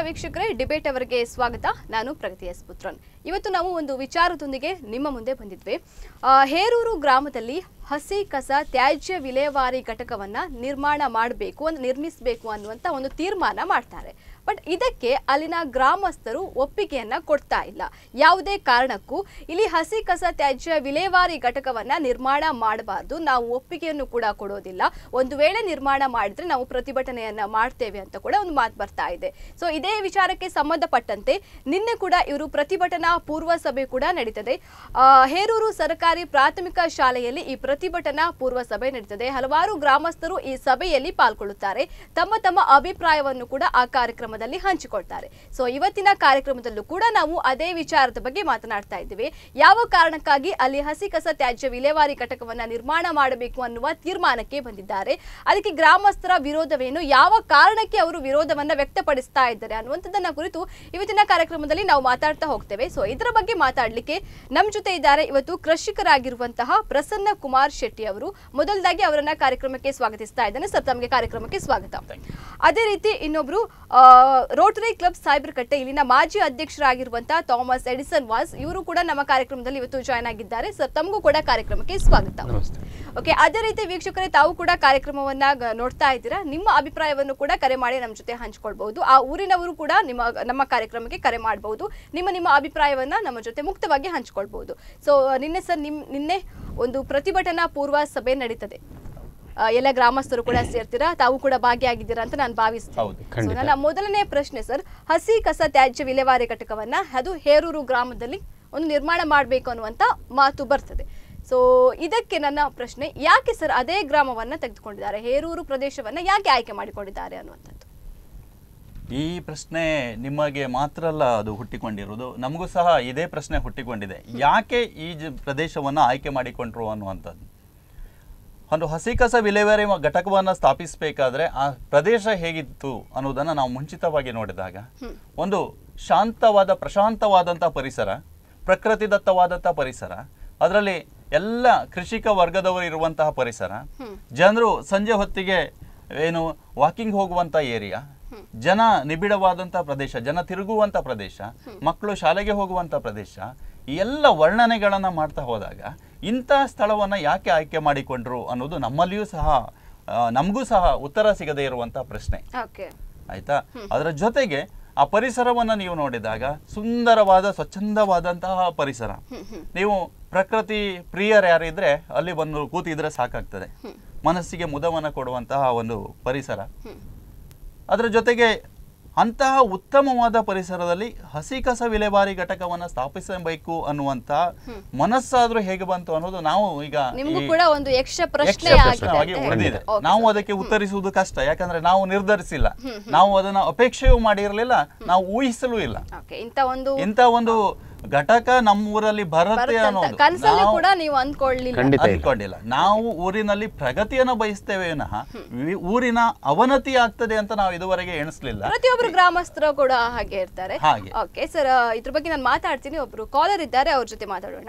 ವೀಕ್ಷಕರೇ ಡಿಬೇಟ್ ಅವರಿಗೆ ಸ್ವಾಗತ ನಾನು ಪ್ರಗತಿ ಎಸ್ ಪುತ್ರನ್ ಇವತ್ತು ನಾವು ಒಂದು ವಿಚಾರದೊಂದಿಗೆ ನಿಮ್ಮ ಮುಂದೆ ಬಂದಿದ್ವಿ ಆ, ಹೇರೂರು ಗ್ರಾಮದಲ್ಲಿ ಹಸಿ ಕಸ ತ್ಯಾಜ್ಯ ವಿಲೇವಾರಿ ಘಟಕವನ್ನ ನಿರ್ಮಾಣ ಮಾಡಬೇಕು ಅಂದ್ರೆ ನಿರ್ಮಿಸಬೇಕು ಅನ್ನುವಂತ ಒಂದು ತೀರ್ಮಾನ ಮಾಡ್ತಾರೆ ಬಟ್ ಇದಕ್ಕೆ ಅಲ್ಲಿನ ಗ್ರಾಮಸ್ಥರು ಒಪ್ಪಿಗೆಯನ್ನ ಕೊಡ್ತಾ ಇಲ್ಲ ಯಾವುದೇ ಕಾರಣಕ್ಕೂ ಇಲ್ಲಿ ಹಸಿ ಕಸ ತ್ಯಾಜ್ಯ ವಿಲೇವಾರಿ ಘಟಕವನ್ನ ನಿರ್ಮಾಣ ಮಾಡಬಾರ್ದು ನಾವು ಒಪ್ಪಿಗೆಯನ್ನು ಕೂಡ ಕೊಡೋದಿಲ್ಲ ಒಂದು ವೇಳೆ ನಿರ್ಮಾಣ ಮಾಡಿದ್ರೆ ನಾವು ಪ್ರತಿಭಟನೆಯನ್ನ ಮಾಡ್ತೇವೆ ಅಂತ ಕೂಡ ಒಂದು ಮಾತು ಬರ್ತಾ ಇದೆ ಸೊ ಇದೇ ವಿಚಾರಕ್ಕೆ ಸಂಬಂಧಪಟ್ಟಂತೆ ನಿನ್ನೆ ಕೂಡ ಇವರು ಪ್ರತಿಭಟನಾ ಪೂರ್ವ ಸಭೆ ಕೂಡ ನಡೀತದೆ ಆ, ಹೇರೂರು ಸರ್ಕಾರಿ ಪ್ರಾಥಮಿಕ ಶಾಲೆಯಲ್ಲಿ ಈ ಪ್ರತಿಭಟನಾ ಪೂರ್ವ ಸಭೆ ನಡೀತದೆ ಹಲವಾರು ಗ್ರಾಮಸ್ಥರು ಈ ಸಭೆಯಲ್ಲಿ ಪಾಲ್ಗೊಳ್ಳುತ್ತಾರೆ ತಮ್ಮ ತಮ್ಮ ಅಭಿಪ್ರಾಯವನ್ನು ಕೂಡ ಆ ಕಾರ್ಯಕ್ರಮದಲ್ಲಿ ಹಂಚಿಕೊಳ್ತಾರೆ ಸೊ ಇವತ್ತಿನ ಕಾರ್ಯಕ್ರಮದಲ್ಲೂ ಕೂಡ ನಾವು ಅದೇ ವಿಚಾರದ ಬಗ್ಗೆ ಮಾತನಾಡ್ತಾ ಇದ್ದೀವಿ ಯಾವ ಕಾರಣಕ್ಕಾಗಿ ಅಲ್ಲಿ ಹಸಿ ಕಸ ತ್ಯಾಜ್ಯ ವಿಲೇವಾರಿ ಘಟಕವನ್ನ ನಿರ್ಮಾಣ ಮಾಡಬೇಕು ಅನ್ನುವ ತೀರ್ಮಾನಕ್ಕೆ ಬಂದಿದ್ದಾರೆ ಅದಕ್ಕೆ ಗ್ರಾಮಸ್ಥರ ವಿರೋಧವೇನು ಯಾವ ಕಾರಣಕ್ಕೆ ಅವರು ವಿರೋಧವನ್ನ ವ್ಯಕ್ತಪಡಿಸ್ತಾ ಇದ್ದಾರೆ ಅನ್ನುವಂಥದ್ದನ್ನ ಕುರಿತು ಇವತ್ತಿನ ಕಾರ್ಯಕ್ರಮದಲ್ಲಿ ನಾವು ಮಾತಾಡ್ತಾ ಹೋಗ್ತೇವೆ ಸೊ ಇದರ ಬಗ್ಗೆ ಮಾತಾಡ್ಲಿಕ್ಕೆ ನಮ್ಮ ಜೊತೆ ಇದ್ದಾರೆ ಇವತ್ತು ಕೃಷಿಕರಾಗಿರುವಂತಹ ಪ್ರಸನ್ನ ಕುಮಾರ್ ಶೆಟ್ಟಿ ಅವರು ಮೊದಲದಾಗಿ ಅವರನ್ನ ಕಾರ್ಯಕ್ರಮಕ್ಕೆ ಸ್ವಾಗತಿಸ್ತಾ ಇದ್ದೇನೆ ಸರ್ ತಮಗೆ ಕಾರ್ಯಕ್ರಮಕ್ಕೆ ಸ್ವಾಗತ ಅದೇ ರೀತಿ ಇನ್ನೊಬ್ರು ಆ, ರೋಟರಿ ಕ್ಲಬ್ ಸಾಯ್ಬರ್ ಕಟ್ಟೆ ಇಲ್ಲಿನ ಮಾಜಿ ಅಧ್ಯಕ್ಷರಾಗಿರುವಂತಹ ಥಾಮಸ್ ಎಡಿಸನ್ ವಾಸ್ ಇವರು ಕೂಡ ನಮ್ಮ ಕಾರ್ಯಕ್ರಮದಲ್ಲಿ ಇವತ್ತು ಜಾಯ್ನ್ ಆಗಿದ್ದಾರೆ ಸರ್ ತಮಗೂ ಕೂಡ ಕಾರ್ಯಕ್ರಮಕ್ಕೆ ಸ್ವಾಗತ ನಮಸ್ತೆ ಓಕೆ ಅದೇ ರೀತಿ ವೀಕ್ಷಕರೇ ತಾವು ಕೂಡ ಕಾರ್ಯಕ್ರಮವನ್ನ ಗ- ನೋಡ್ತಾ ಇದ್ದೀರಾ ನಿಮ್ಮ ಅಭಿಪ್ರಾಯವನ್ನು ಕೂಡ ಕರೆ ಮಾಡಿ ನಮ್ಮ ಜೊತೆ ಹಂಚ್ಕೊಳ್ಬಹುದು ಆ ಊರಿನವರು ಕೂಡ ನಿಮ್ಮ ನಮ್ಮ ಕಾರ್ಯಕ್ರಮಕ್ಕೆ ಕರೆ ಮಾಡಬಹುದು ನಿಮ್ಮ ನಿಮ್ಮ ಅಭಿಪ್ರಾಯವನ್ನ ನಮ್ಮ ಜೊತೆ ಮುಕ್ತವಾಗಿ ಹಂಚ್ಕೊಳ್ಬಹುದು ಸೊ ನಿನ್ನೆ ಸರ್ ನಿಮ್ ನಿನ್ನೆ ಒಂದು ಪ್ರತಿಭಟನಾ ಪೂರ್ವ ಸಭೆ ನಡೀತದೆ ಆ, ಎಲ್ಲ ಗ್ರಾಮಸ್ಥರು ಕೂಡ ಸೇರ್ತೀರಾ ತಾವು ಕೂಡ ಭಾಗಿಯಾಗಿದ್ದೀರಾ ಅಂತ ನಾನು ಭಾವಿಸ್ತೀನಿ ಹೌದು. So, ಖಂಡಿತ. ನನ್ನ ಮೊದಲನೇ ಪ್ರಶ್ನೆ ಸರ್ ಹಸಿ ಕಸ ತ್ಯಾಜ್ಯ ವಿಲೇವಾರಿ ಘಟಕವನ್ನ ಅದು ಹೇರೂರು ಗ್ರಾಮದಲ್ಲಿ ಒಂದು ನಿರ್ಮಾಣ ಮಾಡಬೇಕು ಅನ್ನುವಂತ ಮಾತು ಬರ್ತದೆ ಸೊ ಇದಕ್ಕೆ ನನ್ನ ಪ್ರಶ್ನೆ ಯಾಕೆ ಸರ್ ಅದೇ ಗ್ರಾಮವನ್ನ ತೆಗೆದುಕೊಂಡಿದ್ದಾರೆ ಹೇರೂರು ಪ್ರದೇಶವನ್ನ ಯಾಕೆ ಆಯ್ಕೆ ಮಾಡಿಕೊಂಡಿದ್ದಾರೆ ಅನ್ನುವಂಥದ್ದು ಈ ಪ್ರಶ್ನೆ ನಿಮಗೆ ಮಾತ್ರ ಅಲ್ಲ ಅದು ಹುಟ್ಟಿಕೊಂಡಿರುವುದು ನಮಗೂ ಸಹ ಇದೇ ಪ್ರಶ್ನೆ ಹುಟ್ಟಿಕೊಂಡಿದೆ ಯಾಕೆ ಈ ಜ ಪ್ರದೇಶವನ್ನು ಆಯ್ಕೆ ಮಾಡಿಕೊಂಡ್ರು ಅನ್ನುವಂಥದ್ದು ಒಂದು ಹಸಿ ಕಸ ವಿಲೇವಾರಿ ಮ- ಘಟಕವನ್ನು ಸ್ಥಾಪಿಸಬೇಕಾದ್ರೆ ಆ ಪ್ರದೇಶ ಹೇಗಿತ್ತು ಅನ್ನೋದನ್ನು ನಾವು ಮುಂಚಿತವಾಗಿ ನೋಡಿದಾಗ ಒಂದು ಶಾಂತವಾದ ಪ್ರಶಾಂತವಾದಂಥ ಪರಿಸರ ಪ್ರಕೃತಿದತ್ತವಾದಂಥ ಪರಿಸರ ಅದರಲ್ಲಿ ಎಲ್ಲ ಕೃಷಿಕ ವರ್ಗದವರು ಇರುವಂತಹ ಪರಿಸರ ಜನರು ಸಂಜೆ ಹೊತ್ತಿಗೆ ಏನು ವಾಕಿಂಗ್ ಹೋಗುವಂಥ ಏರಿಯಾ ಜನ ನಿಬಿಡವಾದಂಥ ಪ್ರದೇಶ ಜನ ತಿರುಗುವಂಥ ಪ್ರದೇಶ ಮಕ್ಕಳು ಶಾಲೆಗೆ ಹೋಗುವಂಥ ಪ್ರದೇಶ ಈ ಎಲ್ಲ ವರ್ಣನೆಗಳನ್ನು ಮಾಡ್ತಾ ಹೋದಾಗ ಇಂಥ ಸ್ಥಳವನ್ನು ಯಾಕೆ ಆಯ್ಕೆ ಮಾಡಿಕೊಂಡ್ರು ಅನ್ನೋದು ನಮ್ಮಲ್ಲಿಯೂ ಸಹ ಆ, ನಮಗೂ ಸಹ ಉತ್ತರ ಸಿಗದೇ ಇರುವಂಥ ಪ್ರಶ್ನೆ ಓಕೆ ಆಯ್ತಾ ಅದರ ಜೊತೆಗೆ ಆ ಪರಿಸರವನ್ನ ನೀವು ನೋಡಿದಾಗ ಸುಂದರವಾದ ಸ್ವಚ್ಛಂದವಾದಂತಹ ಪರಿಸರ ನೀವು ಪ್ರಕೃತಿ ಪ್ರಿಯರು ಯಾರಿದ್ರೆ ಅಲ್ಲಿ ಬಂದು ಕೂತಿದ್ರೆ ಸಾಕಾಗ್ತದೆ ಮನಸ್ಸಿಗೆ ಮುದವನ್ನ ಕೊಡುವಂತಹ ಒಂದು ಪರಿಸರ ಅದರ ಜೊತೆಗೆ ಅಂತಹ ಉತ್ತಮವಾದ ಪರಿಸರದಲ್ಲಿ ಹಸಿ ಕಸ ವಿಲೇವಾರಿ ಘಟಕವನ್ನ ಸ್ಥಾಪಿಸಬೇಕು ಅನ್ನುವಂತ ಮನಸ್ಸಾದ್ರೂ ಹೇಗೆ ಬಂತು ಅನ್ನೋದು ನಾವು ಈಗ ನಿಮ್ಗೂ ಈ- ಕೂಡ ಒಂದು ಯಕ್ಷ ಪ್ರಶ್ನೆ ಯಕ್ಷ ಆಗಿದೆ ಪ್ರಶ್ನವಾಗಿ ಅಂತ ಉಳಿದಿದೆ ಹೇಳ್ತಾರೆ. Okay, ನಾವು sir. ಅದಕ್ಕೆ ಉತ್ತರಿಸುವುದು ಕಷ್ಟ ಯಾಕಂದ್ರೆ ನಾವು ನಿರ್ಧರಿಸಿಲ್ಲ ನಾವು ಅದನ್ನ ಅಪೇಕ್ಷೆಯೂ ಮಾಡಿರಲಿಲ್ಲ ನಾವು ಊಹಿಸಲೂ ಇಲ್ಲ Okay, ಇಂಥ ಒಂದು ಇಂಥ ಒಂದು ಘಟಕ ನಮ್ಮ ಊರಲ್ಲಿ ಬರುತ್ತೆ ಬರುತ್ತಂತ ಅನ್ನೋದು ಕನಸಲ್ಲಿ ನಾವು ಕೂಡ ನೀವು ಅಂದ್ಕೊಳ್ಳಿಲ್ಲ ಖಂಡಿತ ಇಲ್ಲ. ಅಂದ್ಕೊಂಡಿಲ್ಲ ನಾವು ಊರಿನಲ್ಲಿ ಪ್ರಗತಿಯನ್ನ ಬಯಸ್ತೇವೆ ವಿನಃ ವಿ- ಊರಿನ ಅವನತಿ ಆಗ್ತದೆ ಅಂತ ನಾವು ಇದುವರೆಗೆ ಎಣಿಸ್ಲಿಲ್ಲ ಪ್ರತಿಯೊಬ್ರು ಗ್ರಾಮಸ್ಥರು ಕೂಡ ಹಾಗೆ ಇರ್ತಾರೆ ಹಾಗೆ. ಓಕೆ ಸರ್ ಇದ್ರ ಬಗ್ಗೆ ನಾನು ಮಾತಾಡ್ತೀನಿ ಒಬ್ರು ಕಾಲರ್ ಇದ್ದಾರೆ ಅವ್ರ ಜೊತೆ ಮಾತಾಡೋಣ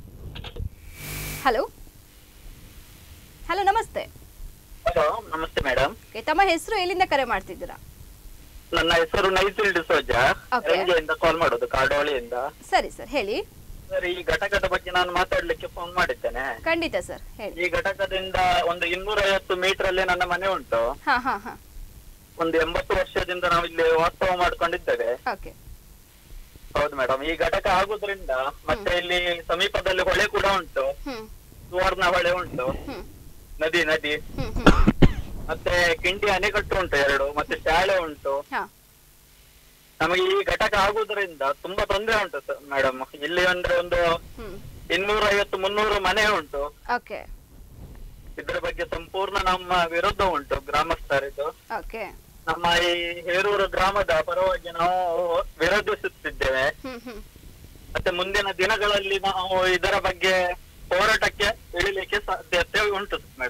ಹಲೋ ಹಲೋ ನಮಸ್ತೆ ಹಲೋ ನಮಸ್ತೆ ಮೇಡಮ್ Okay, ತಮ್ಮ ಹೆಸರು ಎಲ್ಲಿಂದ ಕರೆ ಮಾಡ್ತಿದ್ದೀರಾ ನನ್ನ ಹೆಸರು ನೈಸಿಲ್ ಡಿಸೋಜಾ Okay. ರಂಜೆಯಿಂದ ಕಾಲ್ ಮಾಡೋದು ಕಾಡೋಳಿಯಿಂದ ಸರಿ ಸರ್ ಹೇಳಿ ಸರ್ ಈ ಘಟಕದ ಬಗ್ಗೆ ನಾನು ಮಾತಾಡ್ಲಿಕ್ಕೆ ಫೋನ್ ಮಾಡಿದ್ದೇನೆ ಖಂಡಿತ ಸರ್ ಹೇಳಿ ಈ ಘಟಕದಿಂದ ಒಂದು ಇನ್ನೂರ ಐವತ್ತು ಮೀಟರ್ ಅಲ್ಲಿ ನನ್ನ ಮನೆ ಉಂಟು ಹಾ ಹಾ ಹಾ ಒಂದು ಎಂಬತ್ತು ವರ್ಷದಿಂದ ನಾವು ಇಲ್ಲಿ ವಾಸ್ತವ ಮಾಡ್ಕೊಂಡಿದ್ದೇವೆ ಓಕೆ ಹೌದು ಮೇಡಮ್ ಈ ಘಟಕ ಆಗುದ್ರಿಂದ ಮತ್ತೆ ಇಲ್ಲಿ ಸಮೀಪದಲ್ಲಿ ಹೊಳೆ ಕೂಡ ಉಂಟು ಹ್ಮ್ ಸುವರ್ಣ ಹೊಳೆ ಉಂಟು ಹ್ಮ್ ನದಿ ನದಿ ಹ್ಮ್ ಹ್ಮ್ ಮತ್ತೆ ಕಿಂಡಿ ಅಣೆಕಟ್ಟು ಉಂಟು ಎರಡು ಮತ್ತೆ ಶಾಲೆ ಉಂಟು ಹಾ ನಮಗೆ ಈ ಘಟಕ ಆಗುವುದರಿಂದ ತುಂಬಾ ತೊಂದರೆ ಉಂಟು ಸರ್ ಮೇಡಮ್ ಇಲ್ಲಿ ಅಂದ್ರೆ ಒಂದು ಹ್ಮ್ ಇನ್ನೂರ ಐವತ್ತು ಮುನ್ನೂರು ಮನೆ ಉಂಟು ಓಕೆ ಇದ್ರ ಬಗ್ಗೆ ಸಂಪೂರ್ಣ ನಮ್ಮ ವಿರುದ್ಧ ಉಂಟು ಗ್ರಾಮಸ್ಥರಿದ್ದು ಓಕೆ ನಮ್ಮ ಈ ಹೇರೂರು ಗ್ರಾಮದ ಪರವಾಗಿ ನಾವು ವಿರೋಧಿಸುತ್ತಿದ್ದೇವೆ ಹ್ಮ್ ಹ್ಮ್ ಮತ್ತೆ ಮುಂದಿನ ದಿನಗಳಲ್ಲಿ ನಾವು ಇದರ ಬಗ್ಗೆ ಹೋರಾಟಕ್ಕೆ ಇಳಿಲಿಕ್ಕೆ ಸಾಧ್ಯತೆ ಉಂಟು madam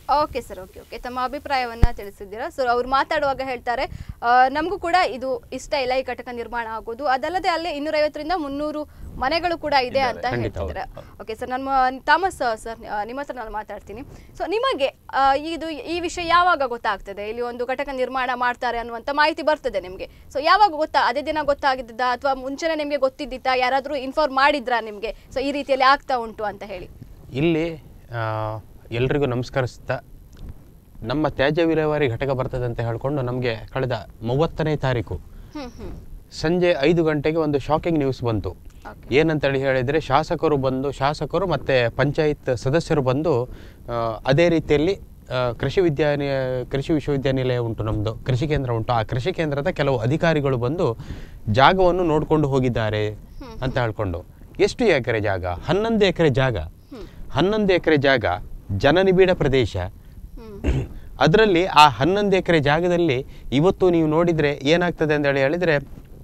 okay sir okay okay ತಮ್ಮ ಅಭಿಪ್ರಾಯವನ್ನ ತಿಳಿಸಿದ್ದೀರಾ ಸೊ ಅವ್ರು ಮಾತಾಡುವಾಗ ಹೇಳ್ತಾರೆ ಆ, ನಮಗೂ ಕೂಡ ಇದು ಇಷ್ಟ ಇಲ್ಲ ಈ ಘಟಕ ನಿರ್ಮಾಣ ಆಗೋದು ಅದಲ್ಲದೆ ಅಲ್ಲಿ ಇನ್ನೂರೈವತ್ತರಿಂದ ಮುನ್ನೂರು ಮನೆಗಳು ಕೂಡ ಇದೆ ಅಂತ ಖಂಡಿತ ಹೌದು. ಹೇಳ್ತಿದ್ದಾರೆ ಓಕೆ ಸರ್ ನಮ್ಮ ಥಾಮಸ್ ಸರ್ ನಿಮ್ಮ ಹತ್ರ ನಾನು ಮಾತಾಡ್ತೀನಿ ಸೊ ನಿಮಗೆ ಆ, ಇದು ಈ ವಿಷಯ ಯಾವಾಗ ಗೊತ್ತಾಗ್ತದೆ ಇಲ್ಲಿ ಒಂದು ಘಟಕ ನಿರ್ಮಾಣ ಮಾಡ್ತಾರೆ ಅನ್ನುವಂಥ ಮಾಹಿತಿ ಬರ್ತದೆ ನಿಮಗೆ ಸೊ ಯಾವಾಗ ಗೊತ್ತಾ ಅದೇ ದಿನ ಗೊತ್ತಾಗಿದ್ದ ಅಥವಾ ಮುಂಚೆನೆ ನಿಮಗೆ ಗೊತ್ತಿದ್ದಿತ್ತಾ ಯಾರಾದರೂ ಇನ್ಫಾರ್ಮ್ ಮಾಡಿದ್ರಾ ನಿಮಗೆ ಸೊ ಈ ರೀತಿಯಲ್ಲಿ ಆಗ್ತಾ ಉಂಟು ಅಂತ ಹೇಳಿ ಇಲ್ಲಿ ಆ, ಎಲ್ರಿಗೂ ನಮಸ್ಕರಿಸ್ತಾ ನಮ್ಮ ತ್ಯಾಜ್ಯ ವಿಲೇವಾರಿ ಘಟಕ ಬರ್ತದೆ ಅಂತ ಹೇಳ್ಕೊಂಡು ನಮಗೆ ಕಳೆದ ಮೂವತ್ತನೇ ತಾರೀಕು ಹ್ಮ್ ಹ್ಮ್ ಸಂಜೆ ಐದು ಗಂಟೆಗೆ ಒಂದು ಶಾಕಿಂಗ್ ನ್ಯೂಸ್ ಬಂತು Okay. ಏನಂತೇಳಿ ಹೇಳಿದರೆ ಶಾಸಕರು ಬಂದು ಶಾಸಕರು ಮತ್ತು ಪಂಚಾಯತ್ ಸದಸ್ಯರು ಬಂದು ಆ, ಅದೇ ರೀತಿಯಲ್ಲಿ ಆ, ಕೃಷಿ ವಿದ್ಯಾನಿ ಕೃಷಿ ವಿಶ್ವವಿದ್ಯಾನಿಲಯ ಉಂಟು ನಮ್ಮದು ಕೃಷಿ ಕೇಂದ್ರ ಉಂಟು ಆ ಕೃಷಿ ಕೇಂದ್ರದ ಕೆಲವು ಅಧಿಕಾರಿಗಳು ಬಂದು ಜಾಗವನ್ನು ನೋಡಿಕೊಂಡು ಹೋಗಿದ್ದಾರೆ ಅಂತ ಹೇಳ್ಕೊಂಡು ಎಷ್ಟು ಎಕರೆ ಜಾಗ ಹನ್ನೊಂದು ಎಕರೆ ಜಾಗ ಹನ್ನೊಂದು ಎಕರೆ ಜಾಗ ಜನನಿಬಿಡ ಪ್ರದೇಶ ಹ್ಮ್ ಅದರಲ್ಲಿ ಆ ಹನ್ನೊಂದು ಎಕರೆ ಜಾಗದಲ್ಲಿ ಇವತ್ತು ನೀವು ನೋಡಿದರೆ ಏನಾಗ್ತದೆ ಅಂತ ಹೇಳಿ ಹೇಳಿದರೆ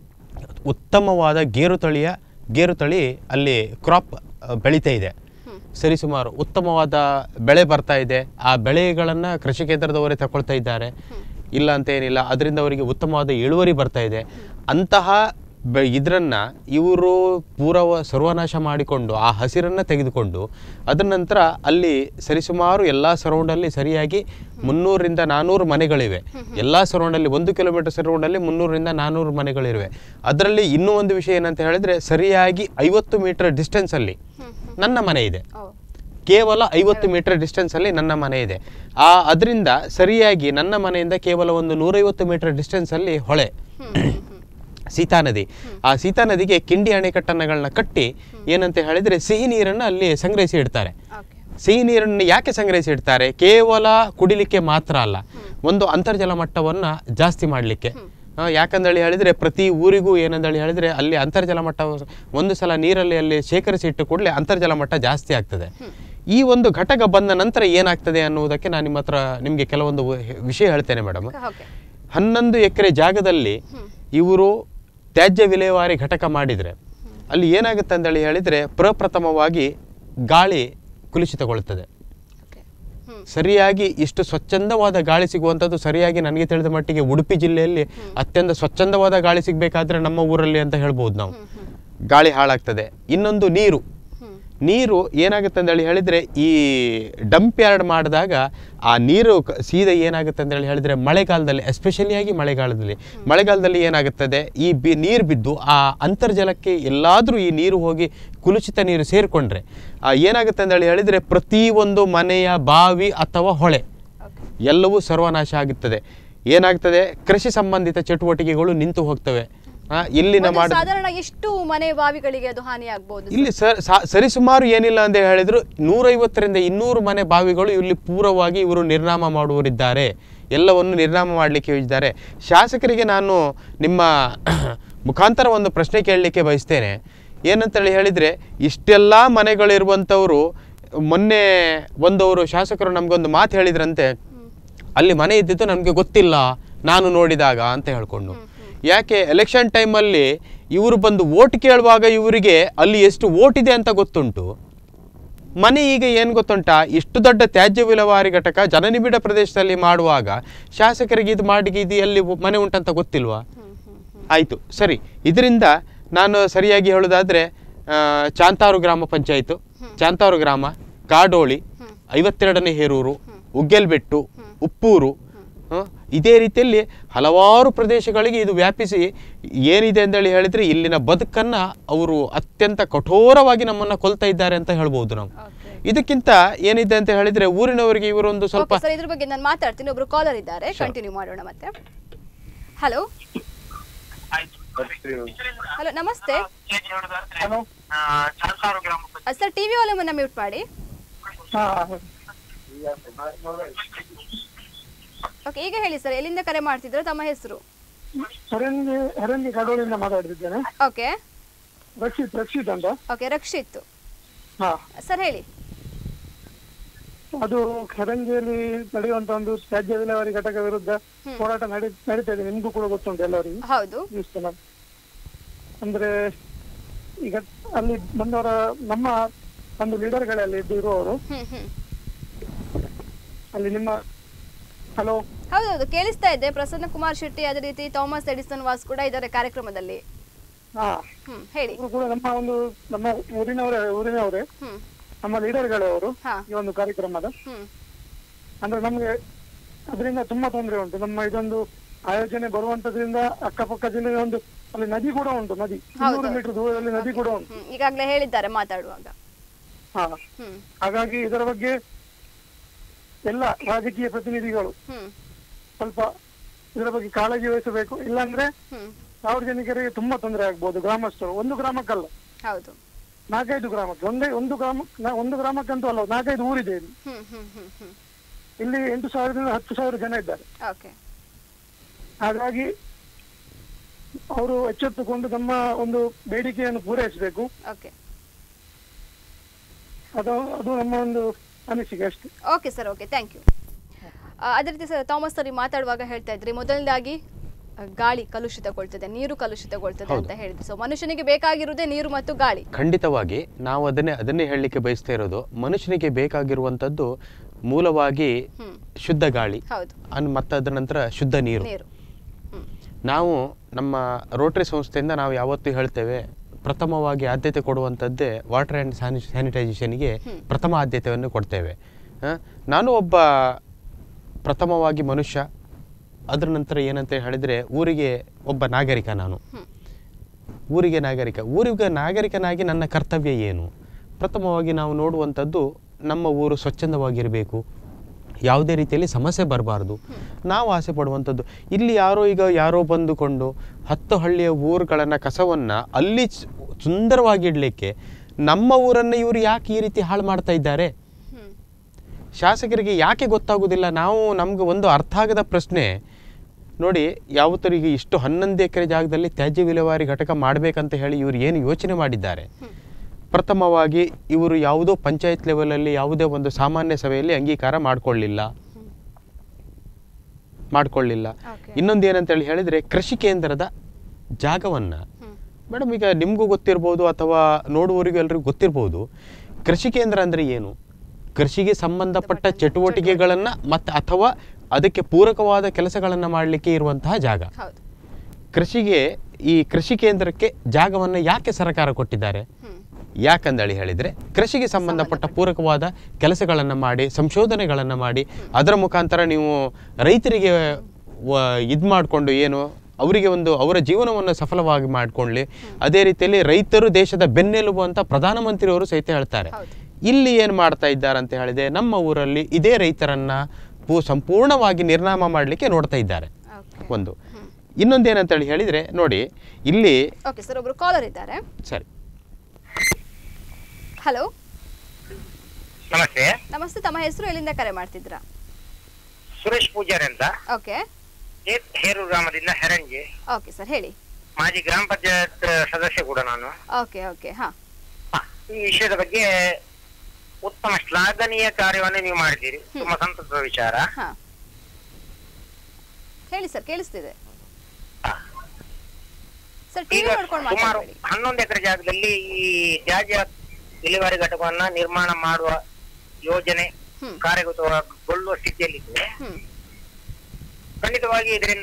ಉತ್ತಮವಾದ ಗೇರು ತಳಿಯ ಗೇರು ತಳಿ ಅಲ್ಲಿ ಕ್ರಾಪ್ ಬೆಳೀತಾ ಇದೆ ಸರಿಸುಮಾರು ಉತ್ತಮವಾದ ಬೆಳೆ ಬರ್ತಾ ಇದೆ ಆ ಬೆಳೆಗಳನ್ನು ಕೃಷಿ ಕೇಂದ್ರದವರೇ ತಗೊಳ್ತಾ ಇದ್ದಾರೆ ಇಲ್ಲ ಅಂತ ಏನಿಲ್ಲ ಅದರಿಂದ ಅವರಿಗೆ ಉತ್ತಮವಾದ ಇಳುವರಿ ಬರ್ತಾ ಇದೆ ಅಂತಹ ಬೆ ಇದರನ್ನು ಇವರು ಪೂರವ ಸರ್ವನಾಶ ಮಾಡಿಕೊಂಡು ಆ ಹಸಿರನ್ನು ತೆಗೆದುಕೊಂಡು ಅದರ ನಂತರ ಅಲ್ಲಿ ಸರಿಸುಮಾರು ಎಲ್ಲ ಸರೌಂಡಲ್ಲಿ ಸರಿಯಾಗಿ ಮುನ್ನೂರರಿಂದ ನಾನ್ನೂರು ಮನೆಗಳಿವೆ ಎಲ್ಲ ಸರೌಂಡಲ್ಲಿ ಒಂದು ಕಿಲೋಮೀಟರ್ ಸರೌಂಡಲ್ಲಿ ಮುನ್ನೂರರಿಂದ ನಾನ್ನೂರು ಮನೆಗಳಿವೆ ಅದರಲ್ಲಿ ಇನ್ನೂ ಒಂದು ವಿಷಯ ಏನಂತ ಹೇಳಿದ್ರೆ ಸರಿಯಾಗಿ ಐವತ್ತು ಮೀಟರ್ ಡಿಸ್ಟೆನ್ಸಲ್ಲಿ ನನ್ನ ಮನೆ ಇದೆ ಓ ಕೇವಲ ಐವತ್ತು ಮೀಟರ್ ಡಿಸ್ಟೆನ್ಸಲ್ಲಿ ನನ್ನ ಮನೆ ಇದೆ ಆ ಅದರಿಂದ ಸರಿಯಾಗಿ ನನ್ನ ಮನೆಯಿಂದ ಕೇವಲ ಒಂದು ನೂರೈವತ್ತು ಮೀಟರ್ ಡಿಸ್ಟೆನ್ಸಲ್ಲಿ ಹೊಳೆ ಹ್ಮ್ ಹ್ಮ್ ಹ್ಮ್ ಸೀತಾ ನದಿ ಆ ಸೀತಾ ನದಿಗೆ ಕಿಂಡಿ ಅಣೆಕಟ್ಟನ್ನಗಳನ್ನ ಕಟ್ಟಿ ಏನಂತ ಹೇಳಿದ್ರೆ ಸಿಹಿ ನೀರನ್ನು ಅಲ್ಲಿ ಸಂಗ್ರಹಿಸಿ ಇಡ್ತಾರೆ ಓಕೆ ಸಿಹಿ ನೀರನ್ನು ಯಾಕೆ ಸಂಗ್ರಹಿಸಿ ಇಡ್ತಾರೆ ಕೇವಲ ಕುಡಿಲಿಕ್ಕೆ ಮಾತ್ರ ಅಲ್ಲ ಒಂದು ಅಂತರ್ಜಲ ಮಟ್ಟವನ್ನು ಜಾಸ್ತಿ ಮಾಡಲಿಕ್ಕೆ ಯಾಕಂದೇಳಿ ಹೇಳಿದ್ರೆ ಪ್ರತಿ ಊರಿಗೂ ಏನಂದೇಳಿ ಹೇಳಿದ್ರೆ ಅಲ್ಲಿ ಅಂತರ್ಜಲ ಮಟ್ಟ ಒಂದು ಸಲ ನೀರಲ್ಲಿ ಅಲ್ಲಿ ಶೇಖರಿಸಿ ಇಟ್ಟು ಕೂಡಲೇ ಅಂತರ್ಜಲ ಮಟ್ಟ ಜಾಸ್ತಿ ಆಗ್ತದೆ ಈ ಒಂದು ಘಟಕ ಬಂದ ನಂತರ ಏನಾಗ್ತದೆ ಅನ್ನುವುದಕ್ಕೆ ನಾನು ನಿಮ್ಮ ಹತ್ರ ನಿಮಗೆ ಕೆಲವೊಂದು ವಿಷಯ ಹೇಳ್ತೇನೆ ಮೇಡಮ್ ಓಕೆ ಹನ್ನೊಂದು ಎಕರೆ ಜಾಗದಲ್ಲಿ ಇವರು ತ್ಯಾಜ್ಯ ವಿಲೇವಾರಿ ಘಟಕ ಮಾಡಿದರೆ ಅಲ್ಲಿ ಏನಾಗುತ್ತೆ ಅಂತೇಳಿ ಹೇಳಿದರೆ ಪ್ರಪ್ರಥಮವಾಗಿ ಗಾಳಿ ಕುಲುಷಿತಗೊಳ್ಳುತ್ತದೆ ಓಕೆ ಹ್ಮ್ ಸರಿಯಾಗಿ ಇಷ್ಟು ಸ್ವಚ್ಛಂದವಾದ ಗಾಳಿ ಸಿಗುವಂಥದ್ದು ಸರಿಯಾಗಿ ನನಗೆ ತಿಳಿದ ಮಟ್ಟಿಗೆ ಉಡುಪಿ ಜಿಲ್ಲೆಯಲ್ಲಿ ಅತ್ಯಂತ ಸ್ವಚ್ಛಂದವಾದ ಗಾಳಿ ಸಿಗಬೇಕಾದ್ರೆ ನಮ್ಮ ಊರಲ್ಲಿ ಅಂತ ಹೇಳ್ಬೋದು ನಾವು ಗಾಳಿ ಹಾಳಾಗ್ತದೆ ಇನ್ನೊಂದು ನೀರು ಹ್ಮ್ ನೀರು ಏನಾಗುತ್ತೆ ಅಂತೇಳಿ ಹೇಳಿದರೆ ಈ ಡಂಪ್ ಯಾರ್ಡ್ ಮಾಡಿದಾಗ ಆ ನೀರು ಕ- ಸೀದಾ ಏನಾಗುತ್ತೆ ಅಂತೇಳಿ ಹೇಳಿದರೆ ಮಳೆಗಾಲದಲ್ಲಿ ಎಸ್ಪೆಷಲಿಯಾಗಿ ಮಳೆಗಾಲದಲ್ಲಿ ಮಳೆಗಾಲದಲ್ಲಿ ಏನಾಗುತ್ತದೆ ಈ ಬಿ ನೀರು ಬಿದ್ದು ಆ ಅಂತರ್ಜಲಕ್ಕೆ ಎಲ್ಲಾದರೂ ಈ ನೀರು ಹೋಗಿ ಕುಲುಷಿತ ನೀರು ಸೇರಿಕೊಂಡ್ರೆ ಏನಾಗುತ್ತೆ ಅಂತೇಳಿ ಹೇಳಿದರೆ ಪ್ರತಿಯೊಂದು ಮನೆಯ ಬಾವಿ ಅಥವಾ ಹೊಳೆ ಓಕೆ ಎಲ್ಲವೂ ಸರ್ವನಾಶ ಆಗುತ್ತದೆ ಏನಾಗ್ತದೆ ಕೃಷಿ ಸಂಬಂಧಿತ ಚಟುವಟಿಕೆಗಳು ನಿಂತು ಹೋಗ್ತವೆ ಆ, ಇಲ್ಲಿನ ಒಂದು ಮಾಡ ಸಾಧಾರಣ ಎಷ್ಟು ಮನೆ ಬಾವಿಗಳಿಗೆ ಅದು ಹಾನಿ ಆಗ್ಬಹುದು ಇಲ್ಲಿ ಸರ್ ಸಾ- ಸರಿಸುಮಾರು ಏನಿಲ್ಲ ಅಂತ ಹೇಳಿದ್ರು ನೂರೈವತ್ತರಿಂದ ಇನ್ನೂರು ಮನೆ ಬಾವಿಗಳು ಇಲ್ಲಿ ಪೂರ್ವವಾಗಿ ಇವರು ನಿರ್ನಾಮ ಮಾಡುವರಿದ್ದಾರೆ ಎಲ್ಲವನ್ನು ನಿರ್ನಾಮ ಮಾಡಲಿಕ್ಕೆ ಇದ್ದಾರೆ ಶಾಸಕರಿಗೆ ನಾನು ನಿಮ್ಮ ಮುಖಾಂತರ ಒಂದು ಪ್ರಶ್ನೆ ಕೇಳಲಿಕ್ಕೆ ಬಯಸ್ತೇನೆ ಏನಂತೇಳಿ ಹೇಳಿದರೆ ಇಷ್ಟೆಲ್ಲ ಮನೆಗಳಿರುವಂಥವರು ಮೊನ್ನೆ ಒಂದವರು ಶಾಸಕರು ನಮಗೊಂದು ಮಾತು ಹೇಳಿದ್ರಂತೆ ಅಲ್ಲಿ ಮನೆ ಇದ್ದಿದ್ದು ನನಗೆ ಗೊತ್ತಿಲ್ಲ ನಾನು ನೋಡಿದಾಗ ಅಂತ ಹೇಳ್ಕೊಂಡು ಯಾಕೆ ಎಲೆಕ್ಷನ್ ಟೈಮಲ್ಲಿ ಇವರು ಬಂದು ಓಟ್ ಕೇಳುವಾಗ ಇವರಿಗೆ ಅಲ್ಲಿ ಎಷ್ಟು ಓಟ್ ಇದೆ ಅಂತ ಗೊತ್ತುಂಟು ಮನೆ ಈಗ ಏನು ಗೊತ್ತುಂಟಾ ಇಷ್ಟು ದೊಡ್ಡ ತ್ಯಾಜ್ಯ ವಿಲೇವಾರಿ ಘಟಕ ಜನನಿಬಿಡ ಪ್ರದೇಶದಲ್ಲಿ ಮಾಡುವಾಗ ಶಾಸಕರಿಗೆ ಇದು ಮಾಡಿ ಇದು ಎಲ್ಲಿ ಮನೆ ಉಂಟಂತ ಗೊತ್ತಿಲ್ವಾ ಆಯಿತು ಸರಿ ಇದರಿಂದ ನಾನು ಸರಿಯಾಗಿ ಹೇಳೋದಾದರೆ ಚಾಂತಾರು ಗ್ರಾಮ ಪಂಚಾಯಿತು ಚಾಂತಾರು ಗ್ರಾಮ ಕಾಡೋಳಿ ಐವತ್ತೆರಡನೇ ಹೇರೂರು ಉಗ್ಗೆಲ್ಬೆಟ್ಟು ಉಪ್ಪೂರು ಹ, ಇದೇ ರೀತಿಯಲ್ಲಿ ಹಲವಾರು ಪ್ರದೇಶಗಳಿಗೆ ಇದು ವ್ಯಾಪಿಸಿ ಏನಿದೆ ಅಂತೇಳಿ ಹೇಳಿದರೆ ಇಲ್ಲಿನ ಬದುಕನ್ನು ಅವರು ಅತ್ಯಂತ ಕಠೋರವಾಗಿ ನಮ್ಮನ್ನು ಕೊಲ್ತಾ ಇದ್ದಾರೆ ಅಂತ ಹೇಳ್ಬೋದು ನಾವು ಓಕೆ ಇದಕ್ಕಿಂತ ಏನಿದೆ ಅಂತ ಹೇಳಿದರೆ ಊರಿನವರಿಗೆ ಇವರೊಂದು ಸ್ವಲ್ಪ ಓಕೆ ಸರ್ ಇದ್ರ ಬಗ್ಗೆ ನಾನು ಮಾತಾಡ್ತೀನಿ ಒಬ್ರು ಕಾಲರ್ ಇದ್ದಾರೆ ಕಂಟಿನ್ಯೂ ಮಾಡೋಣ ಮತ್ತೆ ಹಲೋ ಹಲೋ ನಮಸ್ತೆ ಸರ್ ಟಿವಿ ವಾಲ್ಯೂಮನ್ನ ಮ್ಯೂಟ್ ಮಾಡಿ ಓಕೆ ಈಗ ಹೇಳಿ ಸರ್ ಎಲ್ಲಿಂದ ಕರೆ ಮಾಡ್ತಿದ್ರು ತಮ್ಮ ಹೆಸರು ಹರಂಗಿ ಹರಂಗಿ ಕಡೋಳಿಂದ ಮಾತಾಡ್ತಿದ್ದೇನೆ ಓಕೆ ರಕ್ಷಿತ್ ರಕ್ಷಿತ್ ಅಂತ ಓಕೆ ರಕ್ಷಿತ್ ಹಾ ಸರ್ ಹೇಳಿ ಅದು ಹರಂಗಿಯಲ್ಲಿ ನಡೆಯುವಂತ ಒಂದು ತ್ಯಾಜ್ಯ ವಿಲೇವಾರಿ ಘಟಕ ವಿರುದ್ಧ ಹೋರಾಟ ನಡಿ ನಡೀತಾ ಇದೆ ನಿಮ್ಗೂ ಕೂಡ ಗೊತ್ತುಂಟು ಎಲ್ಲರಿಗೂ ಹೌದು ನ್ಯೂಸ್ ಚಾನಲ್ ಅಂದ್ರೆ ಈಗ ಅಲ್ಲಿ ಬಂದವರ ನಮ್ಮ ಒಂದು ಲೀಡರ್ಗಳಲ್ಲಿ ಇದ್ದು ಇರುವವರು ಹ್ಮ್ ಹ್ಮ್ ಅಲ್ಲಿ ನಿಮ್ಮ ಹಲೋ ಹೌದೌದು ಕೇಳಿಸ್ತಾ ಇದೆ ಪ್ರಸನ್ನ ಕುಮಾರ್ ಶೆಟ್ಟಿ ಅದೇ ರೀತಿ ಥಾಮಸ್ ಎಡಿಸನ್ ವಾಸ್ ಕೂಡ ಇದ್ದಾರೆ ಕಾರ್ಯಕ್ರಮದಲ್ಲಿ ಹಾ ಹ್ಮ್ ಹೇಳಿ ಅವರು ಕೂಡ ನಮ್ಮ ಒಂದು ನಮ್ಮ ಊರಿನವರೇ ಊರಿನವರೇ ಹ್ಮ್ ನಮ್ಮ ಲೀಡರ್ಗಳೇ ಅವರು ಹಾ ಈ ಒಂದು ಕಾರ್ಯಕ್ರಮದ ಹ್ಮ್ ಅಂದ್ರೆ ನಮ್ಗೆ ಅದರಿಂದ ತುಂಬಾ ತೊಂದರೆ ಉಂಟು ನಮ್ಮ ಇದೊಂದು ಆಯೋಜನೆ ಬರುವಂತದ್ರಿಂದ ಅಕ್ಕಪಕ್ಕ ಜಿಲ್ಲೆಯ ಒಂದು ಅಲ್ಲಿ ನದಿ ಕೂಡ ಉಂಟು ನದಿ ಇನ್ನೂರು ಮೀಟರ್ ದೂರದಲ್ಲಿ ನದಿ ಕೂಡ ಉಂಟು ಹ್ಮ್ ಈಗಾಗಲೇ ಹೇಳಿದ್ದಾರೆ ಮಾತಾಡುವಾಗ ಹಾ ಹ್ಮ್ ಹಾಗಾಗಿ ಇದರ ಬಗ್ಗೆ ಎಲ್ಲ ರಾಜಕೀಯ ಪ್ರತಿನಿಧಿಗಳು ಹ್ಮ್ ಸ್ವಲ್ಪ ಇದರ ಬಗ್ಗೆ ಕಾಳಜಿ ವಹಿಸಬೇಕು ಇಲ್ಲಾಂದ್ರೆ ಹ್ಮ್ ಸಾರ್ವಜನಿಕರಿಗೆ ತುಂಬಾ ತೊಂದರೆ ಆಗ್ಬೋದು ಗ್ರಾಮಸ್ಥರು ಒಂದು ಗ್ರಾಮಕ್ಕಲ್ಲ ಹೌದು ನಾಲ್ಕೈದು ಗ್ರಾಮಕ್ಕೆ ಒಂದೇ ಒಂದು ಗ್ರಾಮ ನಾ- ಒಂದು ಗ್ರಾಮಕ್ಕಂತೂ ಅಲ್ಲ ನಾಲ್ಕೈದು ಊರಿದೆ ಇಲ್ಲಿ ಹ್ಮ್ ಹ್ಮ್ ಹ್ಮ್ ಹ್ಮ್ ಇಲ್ಲಿ ಎಂಟು ಸಾವಿರದಿಂದ ಹತ್ತು ಸಾವಿರ ಜನ ಇದ್ದಾರೆ ಓಕೆ ಹಾಗಾಗಿ ಅವರು ಎಚ್ಚೆತ್ತುಕೊಂಡು ತಮ್ಮ ಒಂದು ಬೇಡಿಕೆಯನ್ನು ಪೂರೈಸಬೇಕು ಓಕೆ ಅದು ಅದು ನಮ್ಮ ಒಂದು ಅನಿಸಿಕೆ ಅಷ್ಟೇ okay sir okay thank you ಅದೇ ರೀತಿ ಸರ್ ಥಾಮಸ್ ಸರಿ ಮಾತಾಡುವಾಗ ಹೇಳ್ತಾ ಇದ್ರಿ ಮೊದಲನೇದಾಗಿ ಆ, ಗಾಳಿ ಕಲುಷಿತಗೊಳ್ತದೆ ನೀರು ಕಲುಷಿತಗೊಳ್ತದೆ ಅಂತ ಹೇಳಿದ್ರಿ ಸೊ ಮನುಷ್ಯನಿಗೆ ಬೇಕಾಗಿರುವುದೇ ನೀರು ಮತ್ತು ಗಾಳಿ ಖಂಡಿತವಾಗಿ ನಾವು ಅದನ್ನೇ ಅದನ್ನೇ ಹೇಳಲಿಕ್ಕೆ ಬಯಸ್ತಾ ಇರೋದು ಮನುಷ್ಯನಿಗೆ ಬೇಕಾಗಿರುವಂಥದ್ದು ಮೂಲವಾಗಿ ಹ್ಮ್ ಶುದ್ಧ ಗಾಳಿ ಹೌದು ಅನ್ ಮತ್ತು ಅದರ ನಂತರ ಶುದ್ಧ ನೀರು ನೀರು ಹ್ಮ್ ನಾವು ನಮ್ಮ ರೋಟರಿ ಸಂಸ್ಥೆಯಿಂದ ನಾವು ಯಾವತ್ತೂ ಹೇಳ್ತೇವೆ ಪ್ರಥಮವಾಗಿ ಆದ್ಯತೆ ಕೊಡುವಂಥದ್ದೇ ವಾಟರ್ ಆ್ಯಂಡ್ ಸ್ಯಾನಿ ಸ್ಯಾನಿಟೈಸೇಷನ್ಗೆ ಪ್ರಥಮ ಆದ್ಯತೆಯನ್ನು ಕೊಡ್ತೇವೆ ಆ, ನಾನು ಒಬ್ಬ ಪ್ರಥಮವಾಗಿ ಮನುಷ್ಯ ಅದರ ನಂತರ ಏನಂತ ಹೇಳಿದರೆ ಊರಿಗೆ ಒಬ್ಬ ನಾಗರಿಕ ನಾನು ಹ್ಮ್. ಊರಿಗೆ ನಾಗರಿಕ ಊರಿಗೆ ನಾಗರಿಕನಾಗಿ ನನ್ನ ಕರ್ತವ್ಯ ಏನು ಪ್ರಥಮವಾಗಿ ನಾವು ನೋಡುವಂಥದ್ದು ನಮ್ಮ ಊರು ಸ್ವಚ್ಛಂದವಾಗಿರಬೇಕು ಯಾವುದೇ ರೀತಿಯಲ್ಲಿ ಸಮಸ್ಯೆ ಬರಬಾರ್ದು ನಾವು ಆಸೆ ಪಡುವಂಥದ್ದು ಇಲ್ಲಿ ಯಾರೋ ಈಗ ಯಾರೋ ಬಂದುಕೊಂಡು ಹತ್ತು ಹಳ್ಳಿಯ ಊರುಗಳನ್ನು ಕಸವನ್ನು ಅಲ್ಲಿ ಸ್- ಸುಂದರವಾಗಿ ಇಡಲಿಕ್ಕೆ ನಮ್ಮ ಊರನ್ನು ಇವರು ಯಾಕೆ ಈ ರೀತಿ ಹಾಳು ಮಾಡ್ತಾ ಇದ್ದಾರೆ ಹ್ಮ್ ಶಾಸಕರಿಗೆ ಯಾಕೆ ಗೊತ್ತಾಗೋದಿಲ್ಲ ನಾವು ನಮ್ಗೆ ಒಂದು ಅರ್ಥ ಆಗದ ಪ್ರಶ್ನೆ ನೋಡಿ ಯಾವತ್ತರಿಗೆ ಇಷ್ಟು ಹನ್ನೊಂದು ಎಕರೆ ಜಾಗದಲ್ಲಿ ತ್ಯಾಜ್ಯ ವಿಲೇವಾರಿ ಘಟಕ ಮಾಡಬೇಕಂತ ಹೇಳಿ ಇವರು ಏನು ಯೋಚನೆ ಮಾಡಿದ್ದಾರೆ ಪ್ರಥಮವಾಗಿ ಇವರು ಯಾವುದೋ ಪಂಚಾಯತ್ ಲೆವೆಲಲ್ಲಿ ಯಾವುದೇ ಒಂದು ಸಾಮಾನ್ಯ ಸಭೆಯಲ್ಲಿ ಅಂಗೀಕಾರ ಮಾಡಿಕೊಳ್ಳಿಲ್ಲ ಮಾಡಿಕೊಳ್ಳಿಲ್ಲ Okay. ಇನ್ನೊಂದು ಏನಂತೇಳಿ ಹೇಳಿದರೆ ಕೃಷಿ ಕೇಂದ್ರದ ಜಾಗವನ್ನು ಹ್ಮ್ ಮೇಡಮ್ ಈಗ ನಿಮಗೂ ಗೊತ್ತಿರ್ಬೋದು ಅಥವಾ ನೋಡುವವರಿಗೂ ಎಲ್ರಿಗೂ ಗೊತ್ತಿರ್ಬೋದು ಕೃಷಿ ಕೇಂದ್ರ ಅಂದರೆ ಏನು ಕೃಷಿಗೆ ಸಂಬಂಧಪಟ್ಟ ಚಟುವಟಿಕೆಗಳನ್ನು ಮತ್ತು ಅಥವಾ ಅದಕ್ಕೆ ಪೂರಕವಾದ ಕೆಲಸಗಳನ್ನು ಮಾಡಲಿಕ್ಕೆ ಇರುವಂತಹ ಜಾಗ ಹೌದು ಕೃಷಿಗೆ ಈ ಕೃಷಿ ಕೇಂದ್ರಕ್ಕೆ ಜಾಗವನ್ನು ಯಾಕೆ ಸರ್ಕಾರ ಕೊಟ್ಟಿದ್ದಾರೆ ಹ್ಮ್ ಯಾಕಂದೇಳಿ ಹೇಳಿದರೆ ಕೃಷಿಗೆ ಸಂಬಂಧಪಟ್ಟ ಪೂರಕವಾದ ಕೆಲಸಗಳನ್ನು ಮಾಡಿ ಸಂಶೋಧನೆಗಳನ್ನು ಮಾಡಿ ಅದರ ಮುಖಾಂತರ ನೀವು ರೈತರಿಗೆ ಇದು ಮಾಡಿಕೊಂಡು ಏನು ಅವರಿಗೆ ಒಂದು ಅವರ ಜೀವನವನ್ನು ಸಫಲವಾಗಿ ಮಾಡಿಕೊಳ್ಳಿ ಅದೇ ರೀತಿಯಲ್ಲಿ ರೈತರು ದೇಶದ ಬೆನ್ನೆಲುಬು ಅಂತ ಪ್ರಧಾನಮಂತ್ರಿಯವರು ಸಹಿತ ಹೇಳ್ತಾರೆ ಹೌದು. ಇಲ್ಲಿ ಏನು ಮಾಡ್ತಾ ಇದ್ದಾರೆ ಅಂತ ಹೇಳಿದೆ ನಮ್ಮ ಊರಲ್ಲಿ ಇದೇ ರೈತರನ್ನ ಪೂ ಸಂಪೂರ್ಣವಾಗಿ ನಿರ್ನಾಮ ಮಾಡಲಿಕ್ಕೆ ನೋಡ್ತಾ ಇದ್ದಾರೆ ಓಕೆ ಒಂದು ಇನ್ನೊಂದೇನಂತೇಳಿ ಹೇಳಿದರೆ ನೋಡಿ ಇಲ್ಲಿ ಓಕೆ ಸರ್ ಒಬ್ರು ಕಾಲರ್ ಇದ್ದಾರೆ ಸರಿ ಹಲೋ ನಮಸ್ತೆ ನಮಸ್ತೆ ತಮ್ಮ ಹೆಸರು ಎಲ್ಲಿಂದ ಕರೆ ಮಾಡ್ತಿದ್ರಾ ಸುರೇಶ್ ಪೂಜಾರಿ ಅಂತ ಓಕೆ ಹೇ- ಹೇರೂರು ಗ್ರಾಮದಿಂದ ಹೆರಂಜಿ ಓಕೆ ಸರ್ ಹೇಳಿ ಮಾಜಿ ಗ್ರಾಮ ಪಂಚಾಯತ್ ಸದಸ್ಯ ಕೂಡ ನಾನು ಓಕೆ ಓಕೆ ಹಾ ಹ, ಈ ವಿಷಯದ ಬಗ್ಗೆ ಉತ್ತಮ ಶ್ಲಾಘನೀಯ ಕಾರ್ಯವನ್ನು ನೀವು ಮಾಡಿದ್ದೀರಿ ತುಂಬಾ ಸಂತಸದ ವಿಚಾರ ಹಾ ಹೇಳಿ ಸರ್ ಕೇಳಿಸ್ತಿದೆ ಹ. ಸರ್ ಟಿವಿ ಈಗ ನೋಡ್ಕೊಂಡು ಸುಮಾರು ಮಾತಾಡಬೇಡಿ ಹನ್ನೊಂದು ಎಕರೆ ಜಾಗದಲ್ಲಿ ಈ ತ್ಯಾಜ್ಯ ವಿಲೇವಾರಿ ಘಟಕವನ್ನ ನಿರ್ಮಾಣ ಮಾಡುವ ಯೋಜನೆ ಹ್ಮ್. ಕಾರ್ಯಗತಗೊಳ್ಳುವ ಸ್ಥಿತಿಯಲ್ಲಿದೆ ಹ್ಮ್ ಖಂಡಿತವಾಗಿ ಇದರಿಂದ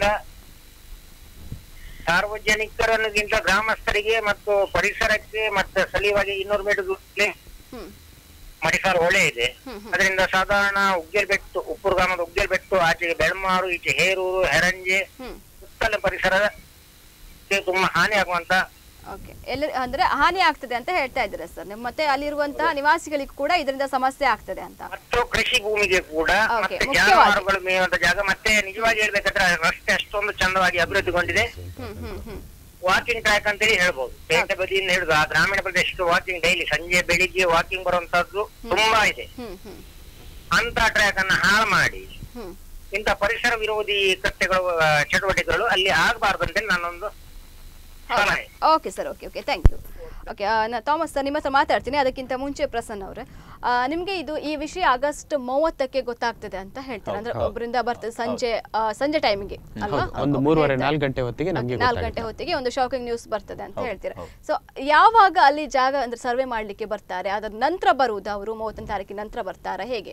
ಸಾರ್ವಜನಿಕರನ್ನಿಗಿಂತ ಗ್ರಾಮಸ್ಥರಿಗೆ ಮತ್ತು ಪರಿಸರಕ್ಕೆ ಮತ್ತು ಸ್ಥಳೀಯವಾಗಿ ಇನ್ನೂರು ಮೀಟರ್ ದೂರದಲ್ಲಿ ಹ್ಮ್ ಮಡಿಸಾರು ಹೊಳೆ ಇದೆ ಹ್ಮ್ ಹ್ಮ್ ಅದರಿಂದ ಸಾಧಾರಣ ಉಗ್ಗೆಲ್ಬೆಟ್ಟು ಉಪ್ಪೂರು ಗ್ರಾಮದ ಉಗ್ಗೆಲ್ಬೆಟ್ಟು ಆಚೆಗೆ ಬೆಳ್ಮಾರು ಈಚೆ ಹೇರೂರು ಹೆರಂಜೆ ಹ್ಮ್ ಸುತ್ತಲ ಪರಿಸರಕ್ಕೆ ತುಂಬಾ ಹಾನಿ ಆಗುವಂತ ಓಕೆ ಎಲ್ಲ ಅಂದ್ರೆ ಹಾನಿ ಆಗ್ತದೆ ಅಂತ ಹೇಳ್ತಾ ಇದ್ದೀರಾ ಸರ್ ನಿಮ್ಮ ಮತ್ತೆ ಅಲ್ಲಿರುವಂತಹ ನಿವಾಸಿಗಳಿಗೂ ಕೂಡ ಇದರಿಂದ ಸಮಸ್ಯೆ ಆಗ್ತದೆ ಅಂತ ಮತ್ತು ಕೃಷಿ ಭೂಮಿಗೆ ಕೂಡ Okay, ಮತ್ತೆ ಮುಖ್ಯವಾಗಿ. ಜಾನುವಾರುಗಳು ಮೇಯುವಂತ ಜಾಗ ಮತ್ತೆ ನಿಜವಾಗಿ ಹೇಳ್ಬೇಕಂದ್ರೆ ರಸ್ತೆ ಅಷ್ಟೊಂದು ಚಂದವಾಗಿ ಅಭಿವೃದ್ಧಿಗೊಂಡಿದೆ ಹ್ಮ್ ಹ್ಮ್ ಹ್ಮ್ ವಾಕಿಂಗ್ ಟ್ರ್ಯಾಕ್ ಅಂತೇಳಿ ಹೇಳ್ಬೋದು ಪೇಟೆ ಬದಿಯಿಂದ ಹಿಡಿದು ಆ ಗ್ರಾಮೀಣ ಪ್ರದೇಶಕ್ಕೆ ವಾಕಿಂಗ್ ಡೈಲಿ ಸಂಜೆ ಬೆಳಿಗ್ಗೆ ವಾಕಿಂಗ್ ಬರುವಂತದ್ದು ತುಂಬಾ ಇದೆ ಹ್ಮ್ ಹ್ಮ್ ಅಂತ ಟ್ರ್ಯಾಕ್ ಅನ್ನ ಹಾಳು ಮಾಡಿ ಹ್ಮ್ ಇಂಥ ಪರಿಸರ ವಿರೋಧಿ ಕೃತ್ಯಗಳು ಆ, ಚಟುವಟಿಕೆಗಳು ಅಲ್ಲಿ ಆಗಬಾರ್ದು ಅಂತೇಳಿ ನಾನೊಂದು ಸಲಹೆ okay sir okay okay thank you okay ನಾ ಥಾಮಸ್ ಸರ್ ನಿಮ್ಮ ಹತ್ರ ಮಾತಾಡ್ತೀನಿ ಅದಕ್ಕಿಂತ ಮುಂಚೆ ಪ್ರಸನ್ನ ಅವರೇ ನಿಮಗೆ ಇದು ಈ ವಿಷಯ ಆಗಸ್ಟ್ ಮೂವತ್ತಕ್ಕೆ ಗೊತ್ತಾಗ್ತದೆ ಅಂತ ಹೇಳ್ತಾರೆ ಅಂದ್ರೆ ಒಬ್ಬರಿಂದ ಬರ್ತದೆ ಸಂಜೆ ಆ, ಸಂಜೆ ಟೈಮಿಗೆ ಅಲ್ವಾ ಒಂದು ಮೂರುವರೆ ನಾಲ್ಕು ಗಂಟೆ ಹೊತ್ತಿಗೆ ನಮಗೆ ನಾಲ್ಕು ಗಂಟೆ ಹೊತ್ತಿಗೆ ಒಂದು ಶಾಕಿಂಗ್ ನ್ಯೂಸ್ ಬರ್ತದೆ ಅಂತ ಹೌದು, ಹೇಳ್ತೀರಾ ಹೌದು. ಸೊ ಯಾವಾಗ ಅಲ್ಲಿ ಜಾಗ ಅಂದ್ರೆ ಸರ್ವೆ ಮಾಡ್ಲಿಕ್ಕೆ ಬರ್ತಾರೆ ಅದರ ನಂತರ ಬರುವುದು ಅವರು ಮೂವತ್ತನೇ ತಾರೀಕಿನ ನಂತರ ಬರ್ತಾರಾ ಹೇಗೆ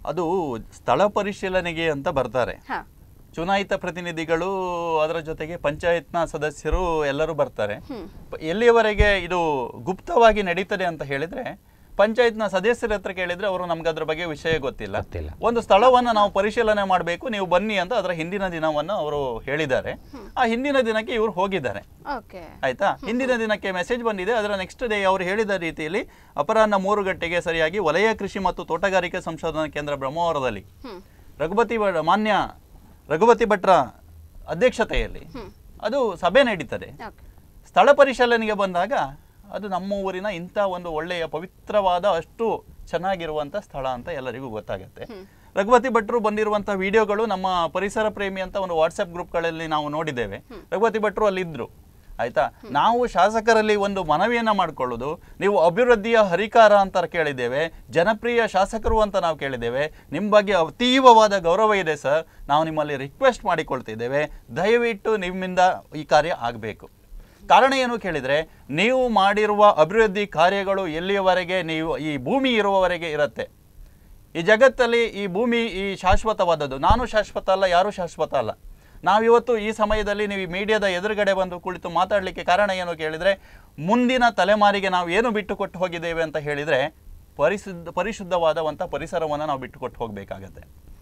ಅದು ಸ್ಥಳ ಪರಿಶೀಲನೆಗೆ ಅಂತ ಬರ್ತಾರೆ ಹಾ ಚುನಾಯಿತ ಪ್ರತಿನಿಧಿಗಳು ಅದರ ಜೊತೆಗೆ ಪಂಚಾಯತ್ನ ಸದಸ್ಯರು ಎಲ್ಲರೂ ಬರ್ತಾರೆ ಪ- ಎಲ್ಲಿಯವರೆಗೆ ಇದು ಗುಪ್ತವಾಗಿ ನಡೀತದೆ ಅಂತ ಹೇಳಿದ್ರೆ ಪಂಚಾಯತ್ನ ಸದಸ್ಯರ ಹತ್ರ ಕೇಳಿದ್ರೆ ಅವರು ನಮ್ಗೆ ಅದ್ರ ಬಗ್ಗೆ ವಿಷಯ ಗೊತ್ತಿಲ್ಲ ಗೊತ್ತಿಲ್ಲ. ಒಂದು ಸ್ಥಳವನ್ನು ನಾವು ಪರಿಶೀಲನೆ ಮಾಡಬೇಕು ನೀವು ಬನ್ನಿ ಅಂತ ಅದರ ಹಿಂದಿನ ದಿನವನ್ನು ಅವರು ಹೇಳಿದ್ದಾರೆ ಆ ಹಿಂದಿನ ದಿನಕ್ಕೆ ಇವರು ಹೋಗಿದ್ದಾರೆ ಓಕೆ ಆಯ್ತಾ ಹಿಂದಿನ ದಿನಕ್ಕೆ ಮೆಸೇಜ್ ಬಂದಿದೆ ಅದರ ನೆಕ್ಸ್ಟ್ ಡೇ ಅವರು ಹೇಳಿದ ರೀತಿಯಲ್ಲಿ ಅಪರಾಹ್ನ ಮೂರು ಗಂಟೆಗೆ ಸರಿಯಾಗಿ ವಲಯ ಕೃಷಿ ಮತ್ತು ತೋಟಗಾರಿಕೆ ಸಂಶೋಧನಾ ಕೇಂದ್ರ ಬ್ರಹ್ಮಾವರದಲ್ಲಿ ರಘುಪತಿ ಭಟ್- ಮಾನ್ಯ ರಘುಪತಿ ಭಟ್ರ ಅಧ್ಯಕ್ಷತೆಯಲ್ಲಿ ಅದು ಸಭೆ ನಡೀತದೆ ಓಕೆ ಸ್ಥಳ ಪರಿಶೀಲನೆಗೆ ಬಂದಾಗ ಅದು ನಮ್ಮ ಊರಿನ ಇಂಥ ಒಂದು ಒಳ್ಳೆಯ ಪವಿತ್ರವಾದ ಅಷ್ಟು ಚೆನ್ನಾಗಿರುವಂಥ ಸ್ಥಳ ಅಂತ ಎಲ್ಲರಿಗೂ ಗೊತ್ತಾಗುತ್ತೆ ರಘುಪತಿ ಭಟ್ರು ಬಂದಿರುವಂಥ ವಿಡಿಯೋಗಳು ನಮ್ಮ ಪರಿಸರ ಪ್ರೇಮಿ ಅಂತ ಒಂದು ವಾಟ್ಸಪ್ ಗ್ರೂಪ್ಗಳಲ್ಲಿ ನಾವು ನೋಡಿದ್ದೇವೆ ರಘುಪತಿ ಭಟ್ರು ಅಲ್ಲಿದ್ದರು ಆಯ್ತಾ ನಾವು ಶಾಸಕರಲ್ಲಿ ಒಂದು ಮನವಿಯನ್ನ ಮಾಡ್ಕೊಳ್ಳೋದು ನೀವು ಅಭಿವೃದ್ಧಿಯ ಹರಿಕಾರ ಅಂತ ಕೇಳಿದ್ದೇವೆ ಜನಪ್ರಿಯ ಶಾಸಕರು ಅಂತ ನಾವು ಕೇಳಿದ್ದೇವೆ ನಿಮ್ಮ ಬಗ್ಗೆ ಅತೀವವಾದ ಗೌರವ ಇದೆ ಸರ್ ನಾವು ನಿಮ್ಮಲ್ಲಿ ರಿಕ್ವೆಸ್ಟ್ ಮಾಡಿಕೊಳ್ತಿದ್ದೇವೆ ದಯವಿಟ್ಟು ನಿಮ್ಮಿಂದ ಈ ಕಾರ್ಯ ಆಗಬೇಕು ಕಾರಣ ಏನು ಕೇಳಿದರೆ ನೀವು ಮಾಡಿರುವ ಅಭಿವೃದ್ಧಿ ಕಾರ್ಯಗಳು ಎಲ್ಲಿಯವರೆಗೆ ನೀವು ಈ ಭೂಮಿ ಇರುವವರೆಗೆ ಇರುತ್ತೆ ಈ ಜಗತ್ತಲ್ಲಿ ಈ ಭೂಮಿ ಈ ಶಾಶ್ವತವಾದದ್ದು ನಾನು ಶಾಶ್ವತ ಅಲ್ಲ ಯಾರೂ ಶಾಶ್ವತ ಅಲ್ಲ ನಾವಿವತ್ತು ಈ ಸಮಯದಲ್ಲಿ ನೀವು ಈ ಮೀಡಿಯಾದ ಎದುರುಗಡೆ ಬಂದು ಕುಳಿತು ಮಾತಾಡಲಿಕ್ಕೆ ಕಾರಣ ಏನು ಕೇಳಿದರೆ ಮುಂದಿನ ತಲೆಮಾರಿಗೆ ನಾವು ಏನು ಬಿಟ್ಟು ಕೊಟ್ಟು ಹೋಗಿದ್ದೇವೆ ಅಂತ ಹೇಳಿದರೆ ಪರಿಶುದ್ಧ ಪರಿಶುದ್ಧವಾದವಂಥ ಪರಿಸರವನ್ನು ನಾವು ಬಿಟ್ಟು ಕೊಟ್ಟು ಹೋಗಬೇಕಾಗತ್ತೆ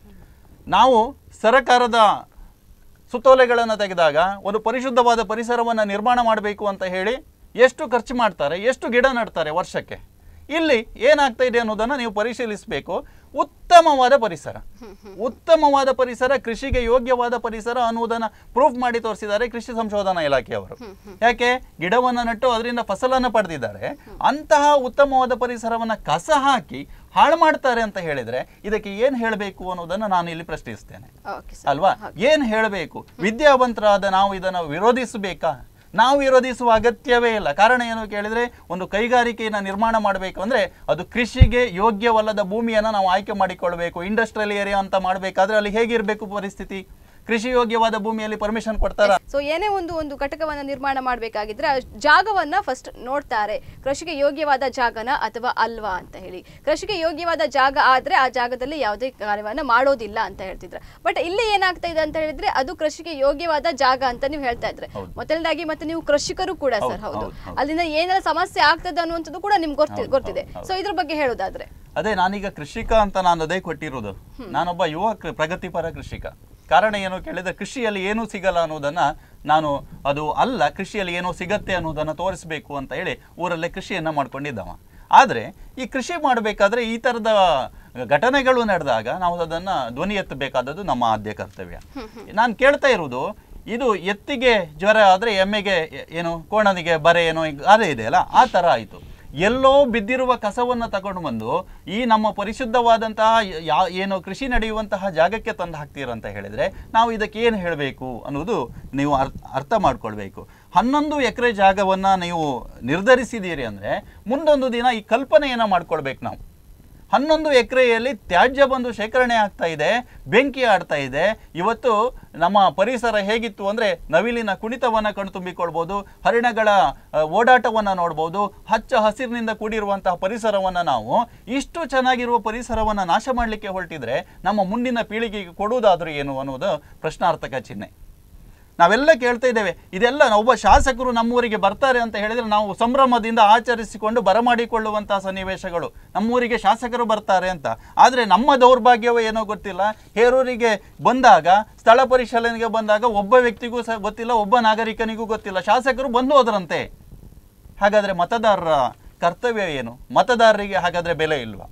ನಾವು ಸರಕಾರದ ಸುತ್ತೋಲೆಗಳನ್ನು ತೆಗೆದಾಗ ಒಂದು ಪರಿಶುದ್ಧವಾದ ಪರಿಸರವನ್ನು ನಿರ್ಮಾಣ ಮಾಡಬೇಕು ಅಂತ ಹೇಳಿ ಎಷ್ಟು ಖರ್ಚು ಮಾಡ್ತಾರೆ ಎಷ್ಟು ಗಿಡ ನೆಡ್ತಾರೆ ವರ್ಷಕ್ಕೆ ಇಲ್ಲಿ ಏನಾಗ್ತಾ ಇದೆ ಅನ್ನೋದನ್ನು ನೀವು ಪರಿಶೀಲಿಸಬೇಕು ಉತ್ತಮವಾದ ಪರಿಸರ ಉತ್ತಮವಾದ ಪರಿಸರ ಕೃಷಿಗೆ ಯೋಗ್ಯವಾದ ಪರಿಸರ ಅನ್ನುವುದನ್ನು ಪ್ರೂಫ್ ಮಾಡಿ ತೋರಿಸಿದ್ದಾರೆ ಕೃಷಿ ಸಂಶೋಧನಾ ಇಲಾಖೆಯವರು ಯಾಕೆ ಗಿಡವನ್ನು ನೆಟ್ಟು ಅದರಿಂದ ಫಸಲನ್ನು ಪಡೆದಿದ್ದಾರೆ ಅಂತಹ ಉತ್ತಮವಾದ ಪರಿಸರವನ್ನು ಕಸ ಹಾಕಿ ಹಾಳು ಮಾಡ್ತಾರೆ ಅಂತ ಹೇಳಿದ್ರೆ ಇದಕ್ಕೆ ಏನು ಹೇಳಬೇಕು ಅನ್ನೋದನ್ನು ನಾನು ಇಲ್ಲಿ ಪ್ರಶ್ನಿಸ್ತೇನೆ ಓಕೆ ಅಲ್ವಾ ಏನ್ ಹೇಳಬೇಕು ವಿದ್ಯಾವಂತರಾದ ನಾವು ಇದನ್ನು ವಿರೋಧಿಸಬೇಕಾ ನಾವು ವಿರೋಧಿಸುವ ಅಗತ್ಯವೇ ಇಲ್ಲ ಕಾರಣ ಏನು ಕೇಳಿದ್ರೆ ಒಂದು ಕೈಗಾರಿಕೆಯನ್ನು ನಿರ್ಮಾಣ ಮಾಡಬೇಕು ಅಂದ್ರೆ ಅದು ಕೃಷಿಗೆ ಯೋಗ್ಯವಲ್ಲದ ಭೂಮಿಯನ್ನು ನಾವು ಆಯ್ಕೆ ಮಾಡಿಕೊಳ್ಬೇಕು ಇಂಡಸ್ಟ್ರಿಯಲ್ ಏರಿಯಾ ಅಂತ ಮಾಡಬೇಕಾದ್ರೆ ಅಲ್ಲಿ ಹೇಗಿರಬೇಕು ಪರಿಸ್ಥಿತಿ ಕೃಷಿ ಯೋಗ್ಯವಾದ ಭೂಮಿಯಲ್ಲಿ ಪರ್ಮಿಷನ್ ಕೊಡ್ತಾರ ಸೊ ಏನೇ ಒಂದು ಒಂದು ಘಟಕವನ್ನ ನಿರ್ಮಾಣ ಮಾಡಬೇಕಾಗಿದ್ರೆ ಆ ಜಾಗವನ್ನ ಫಸ್ಟ್ ನೋಡ್ತಾರೆ ಕೃಷಿಗೆ ಯೋಗ್ಯವಾದ ಜಾಗನ ಅಥವಾ ಅಲ್ವಾ ಅಂತ ಹೇಳಿ ಕೃಷಿಗೆ ಯೋಗ್ಯವಾದ ಜಾಗ ಆದ್ರೆ ಆ ಜಾಗದಲ್ಲಿ ಯಾವುದೇ ಕಾರ್ಯವನ್ನ ಮಾಡೋದಿಲ್ಲ ಅಂತ ಹೇಳ್ತಿದ್ರೆ ಬಟ್ ಇಲ್ಲಿ ಏನಾಗ್ತಾ ಇದೆ ಅಂತ ಹೇಳಿದ್ರೆ ಅದು ಕೃಷಿಗೆ ಯೋಗ್ಯವಾದ ಜಾಗ ಅಂತ ನೀವು ಹೇಳ್ತಾ ಇದ್ರೆ ಹೌದು. ಮೊದಲನೇದಾಗಿ ಮತ್ತೆ ನೀವು ಕೃಷಿಕರು ಕೂಡ ಸರ್ ಹೌದು, ಹೌದು ಹೌದು, ಹೌದು. ಅಲ್ಲಿಂದ ಏನೆಲ್ಲ ಸಮಸ್ಯೆ ಆಗ್ತದೆ ಅನ್ನುವಂಥದ್ದು ಕೂಡ ನಿಮ್ಗೆ ಗೊತ್ತಿ ಹೌದು, ಗೊತ್ತಿದೆ ಹೌದು, ಹೌದು. ಸೊ ಇದ್ರ ಬಗ್ಗೆ ಹೇಳೋದಾದ್ರೆ ಅದೇ ನಾನೀಗ ಕೃಷಿಕ ಅಂತ ನಾನು ಅದೇ ಕೊಟ್ಟಿರೋದು ನಾನೊಬ್ಬ ಯುವ ಕೃ- ಪ್ರಗತಿಪರ ಕೃಷಿಕ ಕಾರಣ ಏನು ಕೇಳಿದ್ರೆ ಕೃಷಿಯಲ್ಲಿ ಏನೂ ಸಿಗಲ್ಲ ಅನ್ನೋದನ್ನ ನಾನು ಅದು ಅಲ್ಲ ಕೃಷಿಯಲ್ಲಿ ಏನೋ ಸಿಗತ್ತೆ ಅನ್ನೋದನ್ನ ತೋರಿಸ್ಬೇಕು ಅಂತ ಹೇಳಿ ಊರಲ್ಲೇ ಕೃಷಿಯನ್ನ ಮಾಡ್ಕೊಂಡಿದ್ದವ ಆದ್ರೆ ಈ ಕೃಷಿ ಮಾಡಬೇಕಾದ್ರೆ ಈ ತರದ ಘಟನೆಗಳು ನಡೆದಾಗ ನಾವು ಅದನ್ನ ಧ್ವನಿ ಎತ್ತಬೇಕಾದದ್ದು ನಮ್ಮ ಆದ್ಯ ಕರ್ತವ್ಯ ನಾನು ಕೇಳ್ತಾ ಇರುವುದು ಇದು ಎತ್ತಿಗೆ ಜ್ವರ ಆದ್ರೆ ಎಮ್ಮೆಗೆ ಎ- ಏನು ಕೋಣನಿಗೆ ಬರೆ ಏನೋ ಈಗ ಅದೇ ಇದೆಯಲ್ಲ ಆ ತರ ಆಯ್ತು ಎಲ್ಲೋ ಬಿದ್ದಿರುವ ಕಸವನ್ನು ತಗೊಂಡು ಬಂದು ಈ ನಮ್ಮ ಪರಿಶುದ್ಧವಾದಂತಹ ಯ- ಯಾ ಏನು ಕೃಷಿ ನಡೆಯುವಂತಹ ಜಾಗಕ್ಕೆ ತಂದು ಹಾಕ್ತೀರಂತ ಹೇಳಿದ್ರೆ ನಾವು ಇದಕ್ಕೆ ಏನು ಹೇಳಬೇಕು ಅನ್ನೋದು ನೀವು ಅರ್- ಅರ್ಥ ಮಾಡ್ಕೊಳ್ಬೇಕು ಹನ್ನೊಂದು ಎಕರೆ ಜಾಗವನ್ನು ನೀವು ನಿರ್ಧರಿಸಿದ್ದೀರಿ ಅಂದರೆ ಮುಂದೊಂದು ದಿನ ಈ ಕಲ್ಪನೆಯನ್ನು ಮಾಡ್ಕೊಳ್ಬೇಕು ನಾವು ಹನ್ನೊಂದು ಎಕರೆಯಲ್ಲಿ ತ್ಯಾಜ್ಯ ಬಂದು ಶೇಖರಣೆ ಆಗ್ತಾ ಇದೆ ಬೆಂಕಿ ಆಡ್ತಾ ಇದೆ ಇವತ್ತು ನಮ್ಮ ಪರಿಸರ ಹೇಗಿತ್ತು ಅಂದರೆ ನವಿಲಿನ ಕುಣಿತವನ್ನು ಕಣ್ತುಂಬಿಕೊಳ್ಬೋದು ಹರಿಣಗಳ ಆ, ಓಡಾಟವನ್ನು ನೋಡ್ಬೋದು ಹಚ್ಚ ಹಸಿರಿನಿಂದ ಕೂಡಿರುವಂತಹ ಪರಿಸರವನ್ನು ನಾವು ಇಷ್ಟು ಚೆನ್ನಾಗಿರುವ ಪರಿಸರವನ್ನು ನಾಶ ಮಾಡಲಿಕ್ಕೆ ಹೊರಟಿದ್ರೆ ನಮ್ಮ ಮುಂದಿನ ಪೀಳಿಗೆಗೆ ಕೊಡುವುದಾದ್ರೂ ಏನು ಅನ್ನೋದು ಪ್ರಶ್ನಾರ್ಥಕ ಚಿಹ್ನೆ ನಾವೆಲ್ಲ ಕೇಳ್ತಾ ಇದ್ದೇವೆ ಇದೆಲ್ಲ ಒಬ್ಬ ಶಾಸಕರು ನಮ್ಮೂರಿಗೆ ಬರ್ತಾರೆ ಅಂತ ಹೇಳಿದ್ರೆ ನಾವು ಸಂಭ್ರಮದಿಂದ ಆಚರಿಸಿಕೊಂಡು ಬರಮಾಡಿಕೊಳ್ಳುವಂತಹ ಸನ್ನಿವೇಶಗಳು ನಮ್ಮೂರಿಗೆ ಶಾಸಕರು ಬರ್ತಾರೆ ಅಂತ ಆದರೆ ನಮ್ಮ ದೌರ್ಭಾಗ್ಯವೋ ಏನೋ ಗೊತ್ತಿಲ್ಲ ಹೇರೂರಿಗೆ ಬಂದಾಗ ಸ್ಥಳ ಪರಿಶೀಲನೆಗೆ ಬಂದಾಗ ಒಬ್ಬ ವ್ಯಕ್ತಿಗೂ ಸಹ ಗೊತ್ತಿಲ್ಲ ಒಬ್ಬ ನಾಗರಿಕನಿಗೂ ಗೊತ್ತಿಲ್ಲ ಶಾಸಕರು ಬಂದು ಹೋದ್ರಂತೆ ಹಾಗಾದ್ರೆ ಮತದಾರರ ಕರ್ತವ್ಯ ಏನು ಮತದಾರರಿಗೆ ಹಾಗಾದ್ರೆ ಬೆಲೆ ಇಲ್ವಾ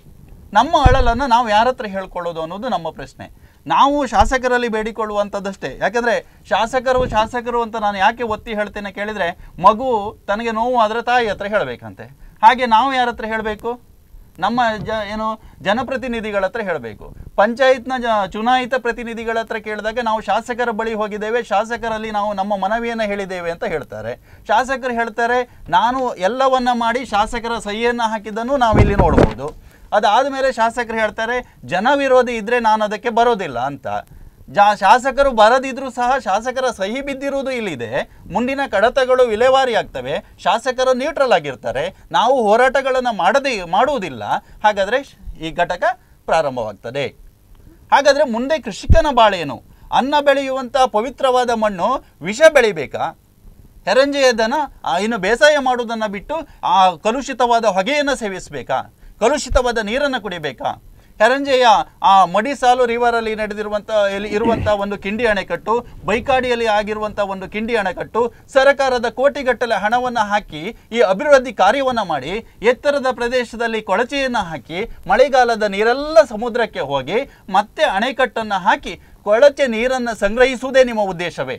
ನಮ್ಮ ಅಳಲನ್ನು ನಾವು ಯಾರ ಹತ್ರ ಹೇಳ್ಕೊಳ್ಳೋದು ಅನ್ನೋದು ನಮ್ಮ ಪ್ರಶ್ನೆ ನಾವು ಶಾಸಕರಲ್ಲಿ ಬೇಡಿಕೊಳ್ಳುವಂಥದ್ದಷ್ಟೇ ಯಾಕಂದ್ರೆ ಶಾಸಕರು ಶಾಸಕರು ಅಂತ ನಾನು ಯಾಕೆ ಒತ್ತಿ ಹೇಳ್ತೇನೆ ಕೇಳಿದ್ರೆ ಮಗು ತನಗೆ ನೋವು ಆದರೆ ತಾಯಿ ಹತ್ರ ಹೇಳಬೇಕಂತೆ ಹಾಗೆ ನಾವು ಯಾರ ಹತ್ರ ಹೇಳಬೇಕು ನಮ್ಮ ಜ ಏನು ಜನಪ್ರತಿನಿಧಿಗಳ ಹತ್ರ ಹೇಳಬೇಕು ಪಂಚಾಯತ್ನ ಜ ಚುನಾಯಿತ ಪ್ರತಿನಿಧಿಗಳ ಹತ್ರ ಕೇಳಿದಾಗ ನಾವು ಶಾಸಕರ ಬಳಿ ಹೋಗಿದ್ದೇವೆ ಶಾಸಕರಲ್ಲಿ ನಾವು ನಮ್ಮ ಮನವಿಯನ್ನು ಹೇಳಿದ್ದೇವೆ ಅಂತ ಹೇಳ್ತಾರೆ ಶಾಸಕರು ಹೇಳ್ತಾರೆ ನಾನು ಎಲ್ಲವನ್ನ ಮಾಡಿ ಶಾಸಕರ ಸಹಿಯನ್ನು ಹಾಕಿದ್ದನ್ನು ನಾವಿಲ್ಲಿ ನೋಡ್ಬೋದು ಅದಾದ ಮೇಲೆ ಶಾಸಕರು ಹೇಳ್ತಾರೆ ಜನವಿರೋಧಿ ಇದ್ರೆ ನಾನು ಅದಕ್ಕೆ ಬರೋದಿಲ್ಲ ಅಂತ ಜಾ ಶಾಸಕರು ಬರದಿದ್ರೂ ಸಹ ಶಾಸಕರ ಸಹಿ ಬಿದ್ದಿರುವುದು ಇಲ್ಲಿದೆ ಮುಂದಿನ ಕಡತಗಳು ವಿಲೇವಾರಿ ಆಗ್ತವೆ ಶಾಸಕರು ನ್ಯೂಟ್ರಲ್ ಆಗಿರ್ತಾರೆ ನಾವು ಹೋರಾಟಗಳನ್ನು ಮಾಡದೇ ಮಾಡುವುದಿಲ್ಲ ಹಾಗಾದ್ರೆ ಶ್- ಈ ಘಟಕ ಪ್ರಾರಂಭವಾಗ್ತದೆ ಹಾಗಾದ್ರೆ ಮುಂದೆ ಕೃಷಿಕನ ಬಾಳೇನು ಅನ್ನ ಬೆಳೆಯುವಂಥ ಪವಿತ್ರವಾದ ಮಣ್ಣು ವಿಷ ಬೆಳಿಬೇಕಾ ಹೆರಂಜೆಯ ದನ ಆ, ಇನ್ನು ಬೇಸಾಯ ಮಾಡುವುದನ್ನು ಬಿಟ್ಟು ಆ ಕಲುಷಿತವಾದ ಹೊಗೆಯನ್ನು ಸೇವಿಸಬೇಕಾ ಕಲುಷಿತವಾದ ನೀರನ್ನು ಕುಡಿಬೇಕಾ ಹೆರಂಜೆಯ ಆ ಮಡಿಸಾಲು ರಿವರಲ್ಲಿ ನಡೆದಿರುವಂಥ ಇಲ್ಲಿ ಇರುವಂಥ ಒಂದು ಕಿಂಡಿ ಅಣೆಕಟ್ಟು ಬೈಕಾಡಿಯಲ್ಲಿ ಆಗಿರುವಂಥ ಒಂದು ಕಿಂಡಿ ಅಣೆಕಟ್ಟು ಸರ್ಕಾರದ ಕೋಟಿಗಟ್ಟಲೆ ಹಣವನ್ನು ಹಾಕಿ ಈ ಅಭಿವೃದ್ಧಿ ಕಾರ್ಯವನ್ನು ಮಾಡಿ ಎತ್ತರದ ಪ್ರದೇಶದಲ್ಲಿ ಕೊಳಚೆಯನ್ನು ಹಾಕಿ ಮಳೆಗಾಲದ ನೀರೆಲ್ಲ ಸಮುದ್ರಕ್ಕೆ ಹೋಗಿ ಮತ್ತೆ ಅಣೆಕಟ್ಟನ್ನು ಹಾಕಿ ಕೊಳಚೆ ನೀರನ್ನು ಸಂಗ್ರಹಿಸುವುದೇ ನಿಮ್ಮ ಉದ್ದೇಶವೇ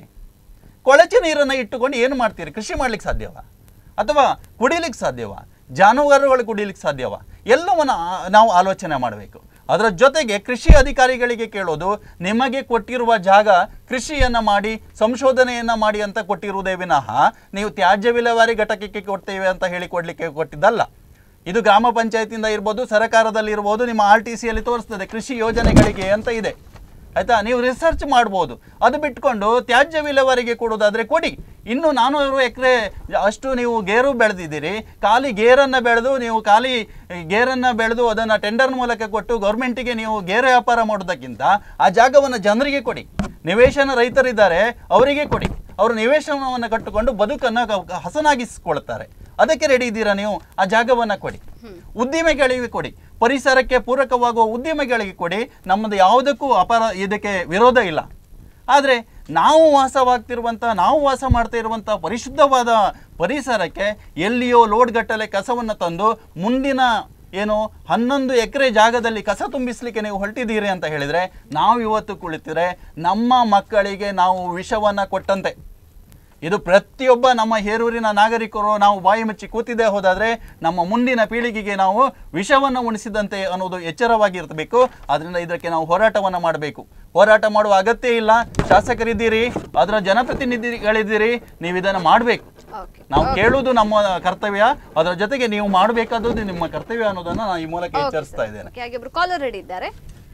ಕೊಳಚೆ ನೀರನ್ನು ಇಟ್ಟುಕೊಂಡು ಏನು ಮಾಡ್ತೀರಿ ಕೃಷಿ ಮಾಡ್ಲಿಕ್ಕೆ ಸಾಧ್ಯವಾ ಅಥವಾ ಕುಡಿಲಿಕ್ಕೆ ಸಾಧ್ಯವಾ ಜಾನುವಾರುಗಳು ಕುಡಿಲಿಕ್ಕೆ ಸಾಧ್ಯವಾ ಎಲ್ಲವನ್ನು ಆ- ನಾವು ಆಲೋಚನೆ ಮಾಡಬೇಕು ಅದರ ಜೊತೆಗೆ ಕೃಷಿ ಅಧಿಕಾರಿಗಳಿಗೆ ಕೇಳೋದು ನಿಮಗೆ ಕೊಟ್ಟಿರುವ ಜಾಗ ಕೃಷಿಯನ್ನು ಮಾಡಿ ಸಂಶೋಧನೆಯನ್ನು ಮಾಡಿ ಅಂತ ಕೊಟ್ಟಿರುವುದೇ ವಿನಃ ನೀವು ತ್ಯಾಜ್ಯ ವಿಲೇವಾರಿ ಘಟಕಕ್ಕೆ ಕೊಡ್ತೇವೆ ಅಂತ ಹೇಳಿ ಕೊಡಲಿಕ್ಕೆ ಕೊಟ್ಟಿದ್ದಲ್ಲ ಇದು ಗ್ರಾಮ ಪಂಚಾಯತಿಯಿಂದ ಇರ್ಬೋದು ಸರ್ಕಾರದಲ್ಲಿ ಇರ್ಬೋದು ನಿಮ್ಮ ಆರ್ ಟಿ ಸಿಯಲ್ಲಿ ತೋರಿಸ್ತದೆ ಕೃಷಿ ಯೋಜನೆಗಳಿಗೆ ಅಂತ ಇದೆ ಆಯ್ತಾ ನೀವು ರಿಸರ್ಚ್ ಮಾಡ್ಬೋದು ಅದು ಬಿಟ್ಕೊಂಡು ತ್ಯಾಜ್ಯ ವಿಲೇವಾರಿಗೆ ಕೊಡೋದಾದ್ರೆ ಕೊಡಿ ಇನ್ನು ನಾನ್ನೂರು ಎಕರೆ ಅಷ್ಟು ನೀವು ಗೇರು ಬೆಳೆದಿದ್ದೀರಿ ಖಾಲಿ ಗೇರನ್ನು ಬೆಳೆದು ನೀವು ಖಾಲಿ ಗೇರನ್ನು ಬೆಳೆದು ಅದನ್ನು ಟೆಂಡರ್ ಮೂಲಕ ಕೊಟ್ಟು ಗೌರ್ಮೆಂಟಿಗೆ ನೀವು ಗೇರು ವ್ಯಾಪಾರ ಮಾಡೋದಕ್ಕಿಂತ ಆ ಜಾಗವನ್ನು ಜನರಿಗೆ ಕೊಡಿ ನಿವೇಶನ ರೈತರಿದ್ದಾರೆ ಅವರಿಗೆ ಕೊಡಿ ಅವರು ನಿವೇಶನವನ್ನು ಕಟ್ಟಿಕೊಂಡು ಬದುಕನ್ನು ಕ- ಹಸನಾಗಿಸ್ಕೊಳ್ತಾರೆ ಅದಕ್ಕೆ ರೆಡಿ ಇದ್ದೀರಾ ನೀವು ಆ ಜಾಗವನ್ನು ಕೊಡಿ ಉದ್ದಿಮೆಗಳಿಗೆ ಕೊಡಿ ಪರಿಸರಕ್ಕೆ ಪೂರಕವಾಗುವ ಉದ್ದಿಮೆಗಳಿಗೆ ಕೊಡಿ ನಮ್ಮದು ಯಾವುದಕ್ಕೂ ಅಪರ ಇದಕ್ಕೆ ವಿರೋಧ ಇಲ್ಲ ಆದರೆ ನಾವು ವಾಸವಾಗ್ತಿರುವಂಥ ನಾವು ವಾಸ ಮಾಡ್ತಾ ಇರುವಂಥ ಪರಿಶುದ್ಧವಾದ ಪರಿಸರಕ್ಕೆ ಎಲ್ಲಿಯೋ ಲೋಡ್ಗಟ್ಟಲೆ ಕಸವನ್ನು ತಂದು ಮುಂದಿನ ಏನು ಹನ್ನೊಂದು ಎಕರೆ ಜಾಗದಲ್ಲಿ ಕಸ ತುಂಬಿಸ್ಲಿಕ್ಕೆ ನೀವು ಹೊರಟಿದ್ದೀರಿ ಅಂತ ಹೇಳಿದರೆ ನಾವು ಇವತ್ತು ಕುಳಿತಿರೆ ನಮ್ಮ ಮಕ್ಕಳಿಗೆ ನಾವು ವಿಷವನ್ನು ಕೊಟ್ಟಂತೆ ಇದು ಪ್ರತಿಯೊಬ್ಬ ನಮ್ಮ ಹೇರೂರಿನ ನಾಗರಿಕರು ನಾವು ಬಾಯಿ ಮುಚ್ಚಿ ಕೂತಿದ್ದೇ ಹೋದಾದರೆ ನಮ್ಮ ಮುಂದಿನ ಪೀಳಿಗೆಗೆ ನಾವು ವಿಷವನ್ನು ಉಣಿಸಿದಂತೆ ಅನ್ನೋದು ಎಚ್ಚರವಾಗಿರಬೇಕು ಅದರಿಂದ ಇದಕ್ಕೆ ನಾವು ಹೋರಾಟವನ್ನು ಮಾಡಬೇಕು ಹೋರಾಟ ಮಾಡುವ ಅಗತ್ಯ ಇಲ್ಲ ಶಾಸಕರಿದ್ದೀರಿ ಅದರ ಜನಪ್ರತಿನಿಧಿಗಳಿದ್ದೀರಿ ನೀವು ಇದನ್ನು ಮಾಡಬೇಕು ಓಕೆ ನಾವು ಕೇಳುವುದು ನಮ್ಮ ಕರ್ತವ್ಯ ಅದರ ಜೊತೆಗೆ ನೀವು ಮಾಡಬೇಕಾದದ್ದು ನಿಮ್ಮ ಕರ್ತವ್ಯ ಅನ್ನೋದನ್ನು ನಾನು ಈ ಮೂಲಕ ಎಚ್ಚರಿಸ್ತಾ ಇದ್ದೇನೆ ಓಕೆ ಹಾಗೆ ಒಬ್ರು ಕಾಲರ್ ರೆಡಿ ಇದ್ದಾರೆ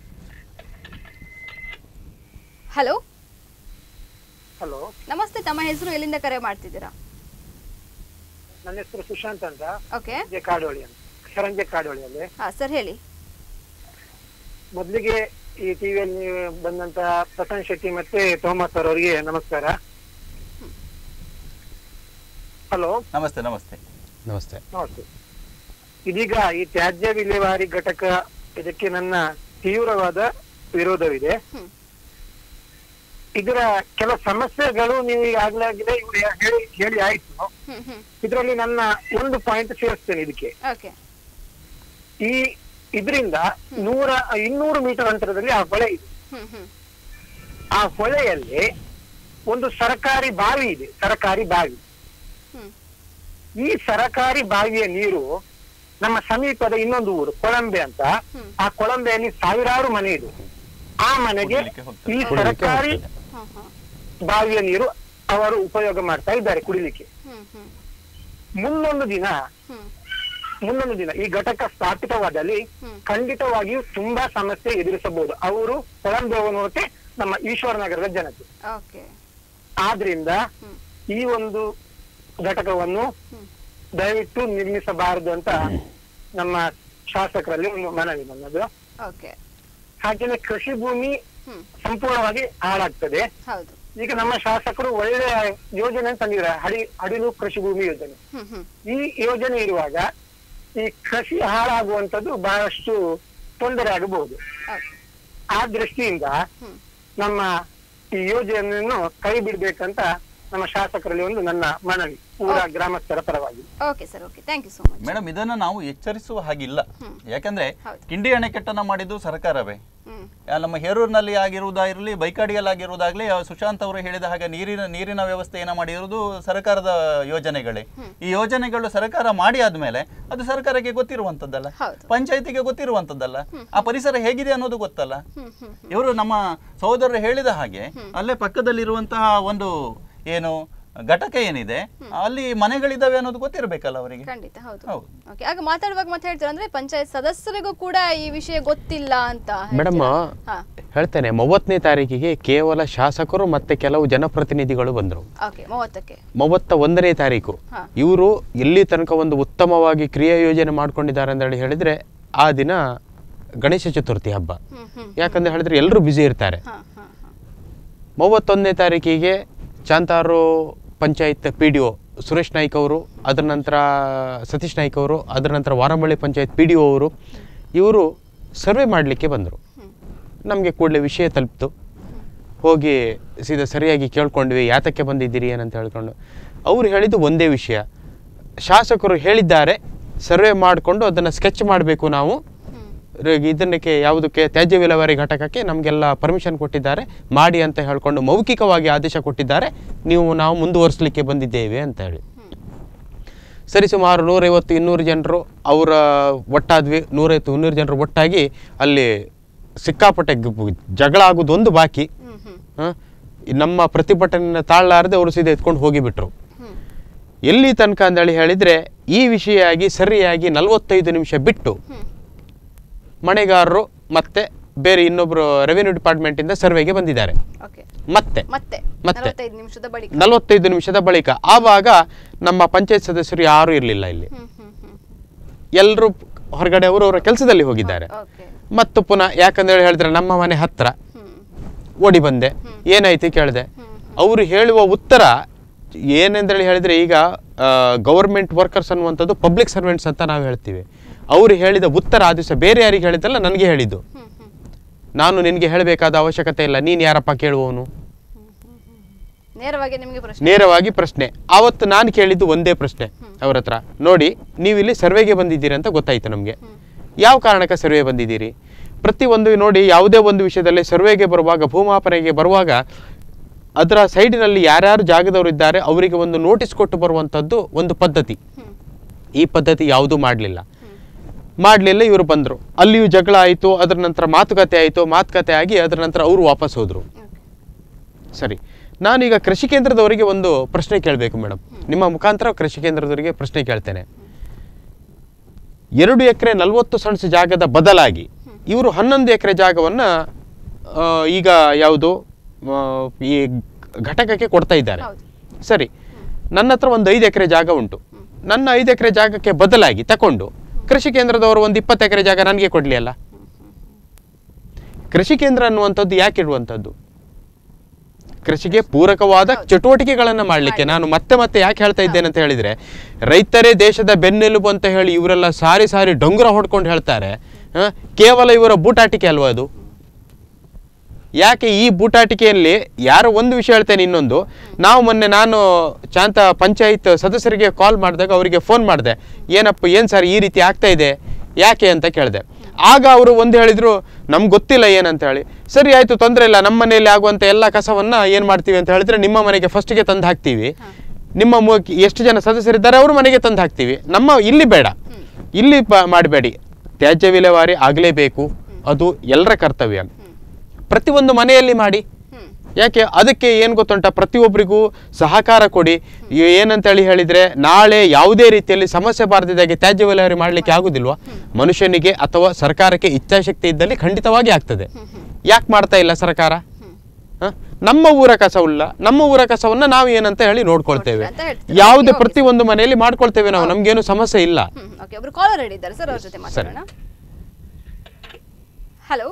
ಹಲೋ ಹಲೋ ನಮಸ್ತೆ ತಮ್ಮ ಹೆಸರು ಎಲ್ಲಿಂದ ಕರೆ ಮಾಡ್ತಿದ್ದೀರಾ ನನ್ನ ಹೆಸರು ಸುಶಾಂತ್ ಅಂತ ಓಕೆ ಜೆ ಕಾಡೋಳಿ ಅಂತ ಶರಂಜೆ ಕಾಡೋಳಿಯಲ್ಲಿ ಹಾ ಸರ್ ಹೇಳಿ ಮೊದಲಿಗೆ ಈ ಟಿವಿಯಲ್ಲಿ ಬಂದಂತ ಪ್ರಸನ್ನ ಶೆಟ್ಟಿ ಮತ್ತೆ ತೋಮಸ್ ಸರ್ ಅವರಿಗೆ ನಮಸ್ಕಾರ ಹಲೋ ನಮಸ್ತೆ ನಮಸ್ತೆ ನಮಸ್ತೆ ನಮಸ್ತೆ ಇದೀಗ ಈ ತ್ಯಾಜ್ಯ ವಿಲೇವಾರಿ ಘಟಕ ಇದಕ್ಕೆ ನನ್ನ ತೀವ್ರವಾದ ವಿರೋಧವಿದೆ ಹ್ಮ್. ಇದರ ಕೆಲವು ಸಮಸ್ಯೆಗಳು ನೀವು ಈಗಾಗಲೇ ಇವ್ರು ಹೇಳಿ ಹೇಳಿ ಆಯ್ತು ಹ್ಮ್ ಹ್ಮ್ ಇದರಲ್ಲಿ ನನ್ನ ಒಂದು ಪಾಯಿಂಟ್ ಸೇರಿಸ್ತೇನೆ ಇದಕ್ಕೆ ಓಕೆ ಈ ಇದರಿಂದ ನೂರ ಇನ್ನೂರು ಮೀಟರ್ ಅಂತರದಲ್ಲಿ ಆ ಹೊಳೆ ಇದೆ ಹ್ಮ್ ಹ್ಮ್ ಆ ಹೊಳೆಯಲ್ಲಿ ಒಂದು ಸರಕಾರಿ ಬಾವಿ ಇದೆ ಸರಕಾರಿ ಬಾವಿ ಹ್ಮ್ ಈ ಸರಕಾರಿ ಬಾವಿಯ ನೀರು ನಮ್ಮ ಸಮೀಪದ ಇನ್ನೊಂದು ಊರು ಕೊಳಂಬೆ ಅಂತ ಹ್ಮ್. ಆ ಕೊಳಂಬೆಯಲ್ಲಿ ಸಾವಿರಾರು ಮನೆ ಇದೆ ಆ ಮನೆಗೆ ಕುಡಿಲಿಕ್ಕೆ ಹೋಗ್ತದೆ. ಈ ಸರಕಾರಿ ಹಾ ಹಾ ಬಾವಿಯ ನೀರು ಅವರು ಉಪಯೋಗ ಮಾಡ್ತಾ ಇದ್ದಾರೆ ಕುಡಿಲಿಕ್ಕೆ ಹ್ಮ್ ಹ್ಮ್ ಮುಂದೊಂದು ದಿನ ಹ್ಮ್ ಮುಂದೊಂದು ದಿನ ಈ ಘಟಕ ಸ್ಥಾಪಿತವಾದಲ್ಲಿ ಹ್ಮ್. ಖಂಡಿತವಾಗಿಯೂ ತುಂಬಾ ಸಮಸ್ಯೆ ಎದುರಿಸಬಹುದು ಅವರು ಕೊಳಂಬೆವನೋಕೆ ನಮ್ಮ ಈಶ್ವರ ನಗರದ ಜನತೆ ಓಕೆ ಆದ್ರಿಂದ ಹ್ಮ್. ಈ ಒಂದು ಘಟಕವನ್ನು ಹ್ಮ್. ದಯವಿಟ್ಟು ನಿರ್ಮಿಸಬಾರದು ಅಂತ ನಮ್ಮ ಶಾಸಕರಲ್ಲಿ ಒಂದು ಮನವಿ ನನ್ನದು ಓಕೆ ಹಾಗೇನೆ ಕೃಷಿ ಭೂಮಿ ಹ್ಮ್ ಸಂಪೂರ್ಣವಾಗಿ ಹಾಳಾಗ್ತದೆ ಹೌದು ಈಗ ನಮ್ಮ ಶಾಸಕರು ಒಳ್ಳೆ ಯೋಜನೆ ತಂದಿದ್ದಾರೆ ಹಡಿ ಹಡಿಲು ಕೃಷಿ ಭೂಮಿ ಯೋಜನೆ ಹ್ಮ್ ಹ್ಮ್ ಈ ಯೋಜನೆ ಇರುವಾಗ ಈ ಕೃಷಿ ಹಾಳಾಗುವಂತದ್ದು ಬಹಳಷ್ಟು ತೊಂದರೆ ಆಗಬಹುದು ಓಕೆ ಆ ದೃಷ್ಟಿಯಿಂದ ಹ್ಮ್ ನಮ್ಮ ಈ ಯೋಜನೆಯನ್ನು ಕೈ ಬಿಡ್ಬೇಕಂತ ನಮ್ಮ ಶಾಸಕರಲ್ಲಿ ಒಂದು ನನ್ನ ಮನವಿ ಊರ ಗ್ರಾಮಸ್ಥರ ಪರವಾಗಿ okay sir okay thank you so much madam ಇದನ್ನು ನಾವು ಎಚ್ಚರಿಸುವ ಹಾಗಿಲ್ಲ ಹ್ಮ್. ಯಾಕಂದ್ರೆ ಹೌದು. ಕಿಂಡಿ ಅಣೆಕಟ್ಟನ್ನು ಮಾಡಿದ್ದು ಸರ್ಕಾರವೇ ಹ್ಮ್ ಆ, ನಮ್ಮ ಹೇರೂರಿನಲ್ಲಿ ಆಗಿರುವುದಾಗಿರಲಿ ಬೈಕಾಡಿಯಲ್ಲಿ ಆಗಿರುವುದಾಗಲಿ ಆ, ಸುಶಾಂತ್ ಅವರು ಹೇಳಿದ ಹಾಗೆ ನೀರಿನ ನೀರಿನ ವ್ಯವಸ್ಥೆಯನ್ನು ಮಾಡಿರುವುದು ಸರ್ಕಾರದ ಯೋಜನೆಗಳೇ ಈ ಯೋಜನೆಗಳು ಸರ್ಕಾರ ಮಾಡಿ ಆದ್ಮೇಲೆ ಅದು ಸರ್ಕಾರಕ್ಕೆ ಗೊತ್ತಿರುವಂತದ್ದಲ್ಲ ಹೌದು. ಪಂಚಾಯತಿಗೆ ಗೊತ್ತಿರುವಂತದ್ದಲ್ಲ ಆ ಪರಿಸರ ಹೇಗಿದೆ ಅನ್ನೋದು ಗೊತ್ತಲ್ಲ ಹ್ಮ್ ಹ್ಮ್ ಇವರು ನಮ್ಮ ಸಹೋದರರು ಹೇಳಿದ ಹಾಗೆ ಅಲ್ಲೇ ಪಕ್ಕದಲ್ಲಿರುವಂತಹ ಒಂದು ಏನು ಘಟಕ ಏನಿದೆ ಅಲ್ಲಿ ಮನೆಗಳಿದ್ದಾವೆ ಅನ್ನೋದು ಗೊತ್ತಿರಬೇಕಲ್ಲ ಅವರಿಗೆ ಖಂಡಿತ ಹೌದು ಹೌದು. ಓಕೆ ಆಗ ಮಾತಾಡುವಾಗ ಮತ್ತೆ ಹೇಳ್ತಾರೆ ಅಂದ್ರೆ ಪಂಚಾಯತ್ ಸದಸ್ಯರಿಗೂ ಕೂಡ ಈ ವಿಷಯ ಗೊತ್ತಿಲ್ಲ ಅಂತ ಮೇಡಮ್ ಹೇಳ್ತೀರಾ? ಹಾ ಹೇಳ್ತೇನೆ ಮೂವತ್ತನೇ ತಾರೀಕಿಗೆ ಕೇವಲ ಶಾಸಕರು ಮತ್ತೆ ಕೆಲವು ಜನಪ್ರತಿನಿಧಿಗಳು ಬಂದರು ಓಕೆ ಮೂವತ್ತಕ್ಕೆ ಮೂವತ್ತ ಒಂದನೇ ತಾರೀಕು ಹಾ. ಇವರು ಎಲ್ಲಿ ತನಕ ಒಂದು ಉತ್ತಮವಾಗಿ ಕ್ರಿಯಾ ಯೋಜನೆ ಮಾಡ್ಕೊಂಡಿದ್ದಾರೆ ಅಂತ ಹೇಳಿ ಹೇಳಿದ್ರೆ ಆ ದಿನ ಗಣೇಶ ಚತುರ್ಥಿ ಹಬ್ಬ ಹ್ಮ್ ಹ್ಮ್ ಯಾಕಂತ ಹೇಳಿದ್ರೆ ಎಲ್ಲರೂ ಬ್ಯುಸಿ ಇರ್ತಾರೆ ಹಾ ಹಾ ಹಾ ಮೂವತ್ತೊಂದನೇ ತಾರೀಕಿಗೆ Chantaru panchayat P D O Suresh Naik ಅವರು ಅದರ ನಂತರ ಸತೀಶ್ ನಾಯ್ಕ್ ಅವರು ಅದರ ನಂತರ Varamballi panchayat P D O ಅವರು ಇವರು ಸರ್ವೆ ಮಾಡಲಿಕ್ಕೆ ಬಂದರು ನಮಗೆ ಕೂಡಲೇ ವಿಷಯ ತಲುಪಿತು ಹೋಗಿ ಸೀದಾ ಸರಿಯಾಗಿ ಕೇಳ್ಕೊಂಡ್ವಿ ಯಾತಕ್ಕೆ ಬಂದಿದ್ದೀರಿ ಏನಂತ ಹೇಳ್ಕೊಂಡು ಅವರು ಹೇಳಿದ್ದು ಒಂದೇ ವಿಷಯ ಶಾಸಕರು ಹೇಳಿದ್ದಾರೆ ಸರ್ವೆ ಮಾಡಿಕೊಂಡು ಅದನ್ನು ಸ್ಕೆಚ್ ಮಾಡಬೇಕು ನಾವು ರ- ಇದನ್ನಕ್ಕೆ ಯಾವುದಕ್ಕೆ ತ್ಯಾಜ್ಯ ವಿಲೇವಾರಿ ಘಟಕಕ್ಕೆ ನಮಗೆಲ್ಲ ಪರ್ಮಿಷನ್ ಕೊಟ್ಟಿದ್ದಾರೆ ಮಾಡಿ ಅಂತ ಹೇಳ್ಕೊಂಡು ಮೌಖಿಕವಾಗಿ ಆದೇಶ ಕೊಟ್ಟಿದ್ದಾರೆ ನೀವು ನಾವು ಮುಂದುವರಿಸಲಿಕ್ಕೆ ಬಂದಿದ್ದೇವೆ ಅಂತ ಹೇಳಿ ಸರಿ ಸುಮಾರು ನೂರೈವತ್ತು ಇನ್ನೂರು ಜನರು ಅವರ ಒಟ್ಟಾದ್ವಿ ನೂರೈವತ್ತು ಇನ್ನೂರು ಜನರು ಒಟ್ಟಾಗಿ ಅಲ್ಲಿ ಸಿಕ್ಕಾಪಟ್ಟೆ ಗ್- ಜಗಳ ಆಗೋದು ಒಂದು ಬಾಕಿ ಹ್ಮ್ ಹ್ಮ್ ಹ? ನಮ್ಮ ಪ್ರತಿಭಟನೆಯನ್ನು ತಾಳಲಾರದೆ ಅವರು ಸೀದಾ ಎತ್ಕೊಂಡು ಹೋಗಿಬಿಟ್ರು ಹ್ಮ್ ಎಲ್ಲಿ ತನಕ ಅಂದೇಳಿ ಹೇಳಿದರೆ ಈ ವಿಷಯ ಆಗಿ ಸರಿಯಾಗಿ ನಲವತ್ತೈದು ನಿಮಿಷ ಬಿಟ್ಟು ಹ್ಮ್ ಮಳೆಗಾರರು ಮತ್ತೆ ಬೇರೆ ಇನ್ನೊಬ್ಬರು ರೆವಿನ್ಯೂ ಡಿಪಾರ್ಟ್ಮೆಂಟಿಂದ ಸರ್ವೆಗೆ ಬಂದಿದ್ದಾರೆ ಓಕೆ ಮತ್ತೆ ಮತ್ತೆ ಮತ್ತೆ. ನಲವತ್ತೈದು ನಿಮಿಷದ ಬಳಿಕ ನಲವತ್ತೈದು ನಿಮಿಷದ ಬಳಿಕ ಆವಾಗ ನಮ್ಮ ಪಂಚಾಯತ್ ಸದಸ್ಯರು ಯಾರೂ ಇರಲಿಲ್ಲ ಇಲ್ಲಿ ಹ್ಮ್ ಹ್ಮ್ ಹ್ಮ್ ಎಲ್ಲರೂ ಹೊರಗಡೆ ಅವರವರ ಕೆಲಸದಲ್ಲಿ ಹೋಗಿದ್ದಾರೆ ಓಕೆ ಮತ್ತು ಪುನಃ ಯಾಕಂದೇಳಿ ಹೇಳಿದ್ರೆ ನಮ್ಮ ಮನೆ ಹತ್ರ ಹ್ಮ್ ಓಡಿ ಬಂದೆ ಏನಾಯ್ತು ಕೇಳಿದೆ ಅವರು ಹೇಳುವ ಉತ್ತರ ಏನೆಂದೇಳಿ ಹೇಳಿದ್ರೆ ಈಗ ಗೌರ್ಮೆಂಟ್ ವರ್ಕರ್ಸ್ ಅನ್ನುವಂಥದ್ದು ಪಬ್ಲಿಕ್ ಸರ್ವೆಂಟ್ಸ್ ಅಂತ ನಾವು ಹೇಳ್ತೀವಿ ಅವರು ಹೇಳಿದ ಉತ್ತರ ಆ ದಿವಸ ಬೇರೆ ಯಾರಿಗೆ ಹೇಳಿದ್ದಲ್ಲ ನನಗೆ ಹೇಳಿದ್ದು ಹ್ಮ್ ಹ್ಮ್ ನಾನು ನಿನಗೆ ಹೇಳಬೇಕಾದ ಅವಶ್ಯಕತೆ ಇಲ್ಲ ನೀನು ಯಾರಪ್ಪ ಕೇಳುವವನು ನೇರವಾಗಿ ನಿಮಗೆ ಪ್ರಶ್ನೆ ನೇರವಾಗಿ ಪ್ರಶ್ನೆ ಆವತ್ತು ನಾನು ಕೇಳಿದ್ದು ಒಂದೇ ಪ್ರಶ್ನೆ ಅವ್ರ ಹತ್ರ ನೋಡಿ ನೀವು ಇಲ್ಲಿ ಸರ್ವೆಗೆ ಬಂದಿದ್ದೀರಿ ಅಂತ ಗೊತ್ತಾಯ್ತು ನಮಗೆ ಯಾವ ಕಾರಣಕ್ಕೆ ಸರ್ವೆ ಬಂದಿದ್ದೀರಿ ಪ್ರತಿಯೊಂದು ನೋಡಿ ಯಾವುದೇ ಒಂದು ವಿಷಯದಲ್ಲಿ ಸರ್ವೆಗೆ ಬರುವಾಗ ಭೂಮಾಪನೆಗೆ ಬರುವಾಗ ಅದರ ಸೈಡಿನಲ್ಲಿ ಯಾರ್ಯಾರು ಜಾಗದವರು ಇದ್ದಾರೆ ಅವರಿಗೆ ಒಂದು ನೋಟಿಸ್ ಕೊಟ್ಟು ಬರುವಂಥದ್ದು ಒಂದು ಪದ್ಧತಿ ಹ್ಮ್ ಈ ಪದ್ಧತಿ ಯಾವುದೂ ಮಾಡಲಿಲ್ಲ ಮಾಡಲಿಲ್ಲ ಇವರು ಬಂದರು ಅಲ್ಲಿಯೂ ಜಗಳ ಆಯಿತು ಅದರ ನಂತರ ಮಾತುಕತೆ ಆಯಿತು ಮಾತುಕತೆ ಆಗಿ ಅದರ ನಂತರ ಅವರು ವಾಪಸ್ ಹೋದರು ಸರಿ ನಾನೀಗ ಕೃಷಿ ಕೇಂದ್ರದವರಿಗೆ ಒಂದು ಪ್ರಶ್ನೆ ಕೇಳಬೇಕು ಮೇಡಮ್ ನಿಮ್ಮ ಮುಖಾಂತರ ಕೃಷಿ ಕೇಂದ್ರದವರಿಗೆ ಪ್ರಶ್ನೆ ಕೇಳ್ತೇನೆ ಎರಡು ಎಕರೆ ನಲವತ್ತು ಸೆಣಸ್ ಜಾಗದ ಬದಲಾಗಿ ಇವರು ಹನ್ನೊಂದು ಎಕರೆ ಜಾಗವನ್ನು ಈಗ ಯಾವುದು ಆ, ಈ ಘಟಕಕ್ಕೆ ಕೊಡ್ತಾ ಇದ್ದಾರೆ ಹೌದು. ಸರಿ ನನ್ನ ಹತ್ರ ಒಂದು ಐದು ಎಕರೆ ಜಾಗ ಉಂಟು ನನ್ನ ಐದು ಎಕರೆ ಜಾಗಕ್ಕೆ ಬದಲಾಗಿ ತಕೊಂಡು ಕೃಷಿ ಕೇಂದ್ರದವರು ಒಂದು ಇಪ್ಪತ್ತು ಎಕರೆ ಜಾಗ ನನಗೆ ಕೊಡಲಿ ಅಲ್ಲ ಕೃಷಿ ಕೇಂದ್ರ ಅನ್ನುವಂಥದ್ದು ಯಾಕೆ ಇಡುವಂಥದ್ದು ಕೃಷಿಗೆ ಪೂರಕವಾದ ಚಟುವಟಿಕೆಗಳನ್ನು ಮಾಡಲಿಕ್ಕೆ ನಾನು ಮತ್ತೆ ಮತ್ತೆ ಯಾಕೆ ಹೇಳ್ತಾ ಇದ್ದೇನೆ ಅಂತ ಹೇಳಿದ್ರೆ ರೈತರೇ ದೇಶದ ಬೆನ್ನೆಲುಬು ಅಂತ ಹೇಳಿ ಇವರೆಲ್ಲ ಸಾರಿ ಸಾರಿ ಡೊಂಗುರ ಹೊಡ್ಕೊಂಡು ಹೇಳ್ತಾರೆ ಹ? ಕೇವಲ ಇವರ ಬೂಟಾಟಿಕೆ ಅಲ್ವಾ ಅದು ಯಾಕೆ ಈ ಬೂಟಾಟಿಕೆಯಲ್ಲಿ ಯಾರೋ ಒಂದು ವಿಷಯ ಹೇಳ್ತೇನೆ ಇನ್ನೊಂದು ನಾವು ಮೊನ್ನೆ ನಾನು ಶಾಂತ ಪಂಚಾಯತ್ ಸದಸ್ಯರಿಗೆ ಕಾಲ್ ಮಾಡಿದಾಗ ಅವರಿಗೆ ಫೋನ್ ಮಾಡಿದೆ ಏನಪ್ಪ ಏನು ಸರ್ ಈ ರೀತಿ ಆಗ್ತಾ ಇದೆ ಯಾಕೆ ಅಂತ ಕೇಳಿದೆ ಆಗ ಅವರು ಒಂದು ಹೇಳಿದ್ರು ನಮ್ಗೆ ಗೊತ್ತಿಲ್ಲ ಏನಂತ ಹೇಳಿ ಸರಿ ಆಯಿತು ತೊಂದರೆ ಇಲ್ಲ ನಮ್ಮ ಮನೆಯಲ್ಲಿ ಆಗುವಂಥ ಎಲ್ಲ ಕಸವನ್ನು ಏನು ಮಾಡ್ತೀವಿ ಅಂತ ಹೇಳಿದ್ರೆ ನಿಮ್ಮ ಮನೆಗೆ ಫಸ್ಟಿಗೆ ತಂದು ಹಾಕ್ತೀವಿ ನಿಮ್ಮ ಮು- ಎಷ್ಟು ಜನ ಸದಸ್ಯರಿದ್ದಾರೆ ಅವ್ರ ಮನೆಗೆ ತಂದು ಹಾಕ್ತೀವಿ ನಮ್ಮ ಇಲ್ಲಿ ಬೇಡ ಇಲ್ಲಿ ಮಾಡಬೇಡಿ ತ್ಯಾಜ್ಯ ವಿಲೇವಾರಿ ಆಗಲೇಬೇಕು ಅದು ಎಲ್ಲರ ಕರ್ತವ್ಯ ಪ್ರತಿಯೊಂದು ಮನೆಯಲ್ಲಿ ಮಾಡಿ ಹ್ಮ್ ಯಾಕೆ ಅದಕ್ಕೆ ಏನು ಗೊತ್ತುಂಟ ಪ್ರತಿಯೊಬ್ಬರಿಗೂ ಸಹಕಾರ ಕೊಡಿ ಈ- ಏನಂತೇಳಿ ಹೇಳಿದ್ರೆ ನಾಳೆ ಯಾವುದೇ ರೀತಿಯಲ್ಲಿ ಸಮಸ್ಯೆ ಬಾರದಿದ್ದಾಗೆ ತ್ಯಾಜ್ಯ ವಿಲೇವಾರಿ ಮಾಡಲಿಕ್ಕೆ ಆಗುದಿಲ್ವಾ ಮನುಷ್ಯನಿಗೆ ಅಥವಾ ಸರ್ಕಾರಕ್ಕೆ ಇಚ್ಛಾಶಕ್ತಿ ಇದ್ದಲ್ಲಿ ಖಂಡಿತವಾಗಿ ಆಗ್ತದೆ ಯಾಕೆ ಮಾಡ್ತಾ ಇಲ್ಲ ಸರ್ಕಾರ ಹ? ನಮ್ಮ ಊರ ಕಸವಿಲ್ಲ ನಮ್ಮ ಊರ ಕಸವನ್ನ ನಾವು ಏನಂತ ಹೇಳಿ ನೋಡ್ಕೊಳ್ತೇವೆ ಅಂತ ಹೇಳ್ತೀರಾ? ಯಾವುದೇ ಓಕೆ, ಪ್ರತಿ ಒಂದು ಮನೆಯಲ್ಲಿ ಮಾಡ್ಕೊಳ್ತೇವೆ ನಾವು ನಮ್ಗೇನು ಸಮಸ್ಯೆ ಇಲ್ಲ ಹ್ಮ್ ಓಕೆ ಒಬ್ರು ಕಾಲರ್ ರೆಡಿ ಇದ್ದಾರೆ ಸರ್ ಅವ್ರ ಜೊತೆ ಮಾತಾಡೋಣ ಹಲೋ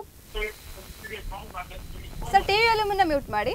ಸರ್ ಟಿವಿಯಲ್ಲಿ ಮುನ್ನ ಮ್ಯೂಟ್ ಮಾಡಿ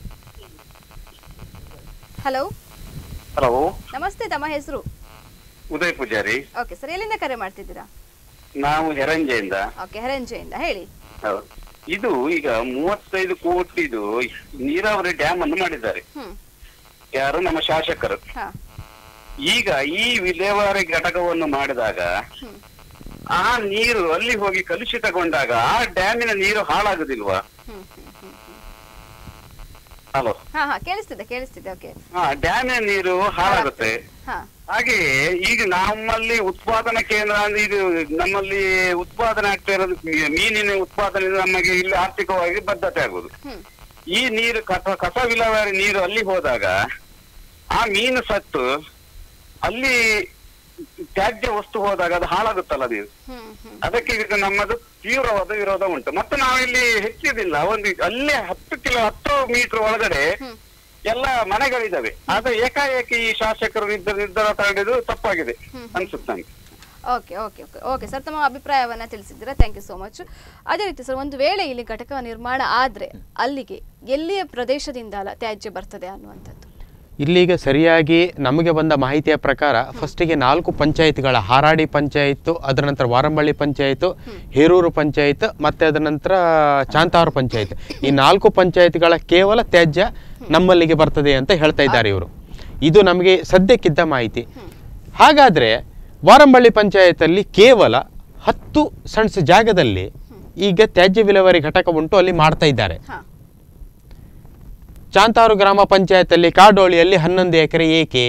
ಹಲೋ ಹಲೋ ನಮಸ್ತೆ ತಮ್ಮ ಹೆಸರು ಉದಯ್ ಪೂಜಾರಿ ಓಕೆ ಸರ್ ಎಲ್ಲಿಂದ ಕರೆ ಮಾಡ್ತಿದ್ದೀರಾ ನಾವು ಹೆರಂಜೆಯಿಂದ ಓಕೆ ಹೆರಂಜೆಯಿಂದ ಹೇಳಿ ಹೌದು. ಇದು ಈಗ ಮೂವತ್ತೈದು ಕೋಟಿದು ನೀರಾವರಿ ಡ್ಯಾಮ್ ಅನ್ನು ಮಾಡಿದ್ದಾರೆ ಹ್ಮ್ ಯಾರು ನಮ್ಮ ಶಾಸಕರು ಹಾ ಈಗ ಈ ವಿಲೇವಾರಿ ಘಟಕವನ್ನು ಮಾಡಿದಾಗ ಹ್ಮ್ ಆ ನೀರು ಅಲ್ಲಿ ಹೋಗಿ ಕಲುಷಿತಗೊಂಡಾಗ ಆ ಡ್ಯಾಮಿನ ನೀರು ಹಾಳಾಗುದಿಲ್ವಾ ಹ್ಮ್ ಹ್ಮ್ ಹ್ಮ್ ಹಲೋ ಹಾ ಹಾ ಕೇಳಿಸ್ತಿದೆ ಕೇಳಿಸ್ತಿದೆ ಓಕೆ ಹಾ ಡ್ಯಾಮಿನ ನೀರು ಹಾಳಾಗುತ್ತೆ ಹಾ ಹಾಗೆಯೇ ಈಗ ನಮ್ಮಲ್ಲಿ ಉತ್ಪಾದನಾ ಕೇಂದ್ರ ಅಂದ್ರೆ ಇದು ನಮ್ಮಲ್ಲಿ ಉತ್ಪಾದನೆ ಆಗ್ತಾ ಇರೋದು ಮೀನಿನ ಉತ್ಪಾದನೆ ನಮಗೆ ಇಲ್ಲಿ ಆರ್ಥಿಕವಾಗಿ ಬದ್ಧತೆ ಆಗುದು ಹ್ಮ್ ಈ ನೀರು ಕಸ ಕಸ ವಿಲೇವಾರಿ ನೀರು ಅಲ್ಲಿ ಹೋದಾಗ ಆ ಮೀನು ಸತ್ತು ಅಲ್ಲಿ ತ್ಯಾಜ್ಯ ವಸ್ತು ಹೋದಾಗ ಅದು ಹಾಳಾಗುತ್ತಲ್ಲ ನೀರು ಹ್ಮ್ ಹ್ಮ್ ಅದಕ್ಕೆ ಈಗ ನಮ್ಮದು ತೀವ್ರವಾದ ವಿರೋಧ ಉಂಟು ಮತ್ತೆ ನಾವಿಲ್ಲಿ ಹೆಚ್ಚಿದಿಲ್ಲ ಒಂದು ಅಲ್ಲೇ ಹತ್ತು ಕಿಲೋ ಹತ್ತು ಮೀಟರ್ ಒಳಗಡೆ ಹ್ಮ್. ಎಲ್ಲ ಮನೆಗಳಿದಾವೆ ಆದ್ರೆ ಏಕಾಏಕಿ ಈ ಶಾಸಕರು ನಿರ್ಧಾರ ನಿರ್ಧಾರ ತಗೊಂಡಿದ್ದು ತಪ್ಪಾಗಿದೆ ಅನ್ಸುತ್ತೆ ನನಗೆ okay okay okay okay sir ತಮ್ಮ ಅಭಿಪ್ರಾಯವನ್ನ ತಿಳಿಸಿದ್ದೀರಾ ಥ್ಯಾಂಕ್ ಯು ಸೋ ಮಚ್ ಅದೇ ರೀತಿ ಸರ್ ಒಂದು ವೇಳೆ ಇಲ್ಲಿ ಘಟಕ ನಿರ್ಮಾಣ ಆದ್ರೆ ಅಲ್ಲಿಗೆ ಎಲ್ಲಿಯ ಪ್ರದೇಶದಿಂದ ಅಲ್ಲ ತ್ಯಾಜ್ಯ ಬರ್ತದೆ ಅನ್ನುವಂಥದ್ದು ಇಲ್ಲಿಗ ಸರಿಯಾಗಿ ನಮಗೆ ಬಂದ ಮಾಹಿತಿಯ ಪ್ರಕಾರ ಫಸ್ಟಿಗೆ ನಾಲ್ಕು ಪಂಚಾಯತ್ಗಳ ಹಾರಾಡಿ ಪಂಚಾಯತ್ ಅದರ ನಂತರ ವಾರಂಬಳ್ಳಿ ಪಂಚಾಯತ್ ಹೇರೂರು ಪಂಚಾಯತ್ ಮತ್ತೆ ಅದರ ನಂತರ ಚಾಂತಾವರ ಪಂಚಾಯತ್ ಈ ನಾಲ್ಕು ಪಂಚಾಯತ್ಗಳ ಕೇವಲ ತ್ಯಾಜ್ಯ ನಮ್ಮಲ್ಲಿಗೆ ಬರ್ತದೆ ಅಂತ ಹೇಳ್ತಾ ಇದ್ದಾರೆ ಇವರು ಇದು ನಮಗೆ ಸದ್ಯಕ್ಕಿದ್ದ ಮಾಹಿತಿ ಹಾಗಾದ್ರೆ ವಾರಂಬಳ್ಳಿ ಪಂಚಾಯತಲ್ಲಿ ಕೇವಲ ಹತ್ತು ಸಣ್ಣ ಜಾಗದಲ್ಲಿ ಈಗ ತ್ಯಾಜ್ಯ ವಿಲೇವಾರಿ ಘಟಕ ಉಂಟು ಅಲ್ಲಿ ಮಾಡ್ತಾ ಇದ್ದಾರೆ ಹಾ ಚಾಂತಾರು ಗ್ರಾಮ ಪಂಚಾಯತಲ್ಲಿ ಕಾಡೋಳಿಯಲ್ಲಿ ಹನ್ನೊಂದು ಎಕರೆ ಏಕೆ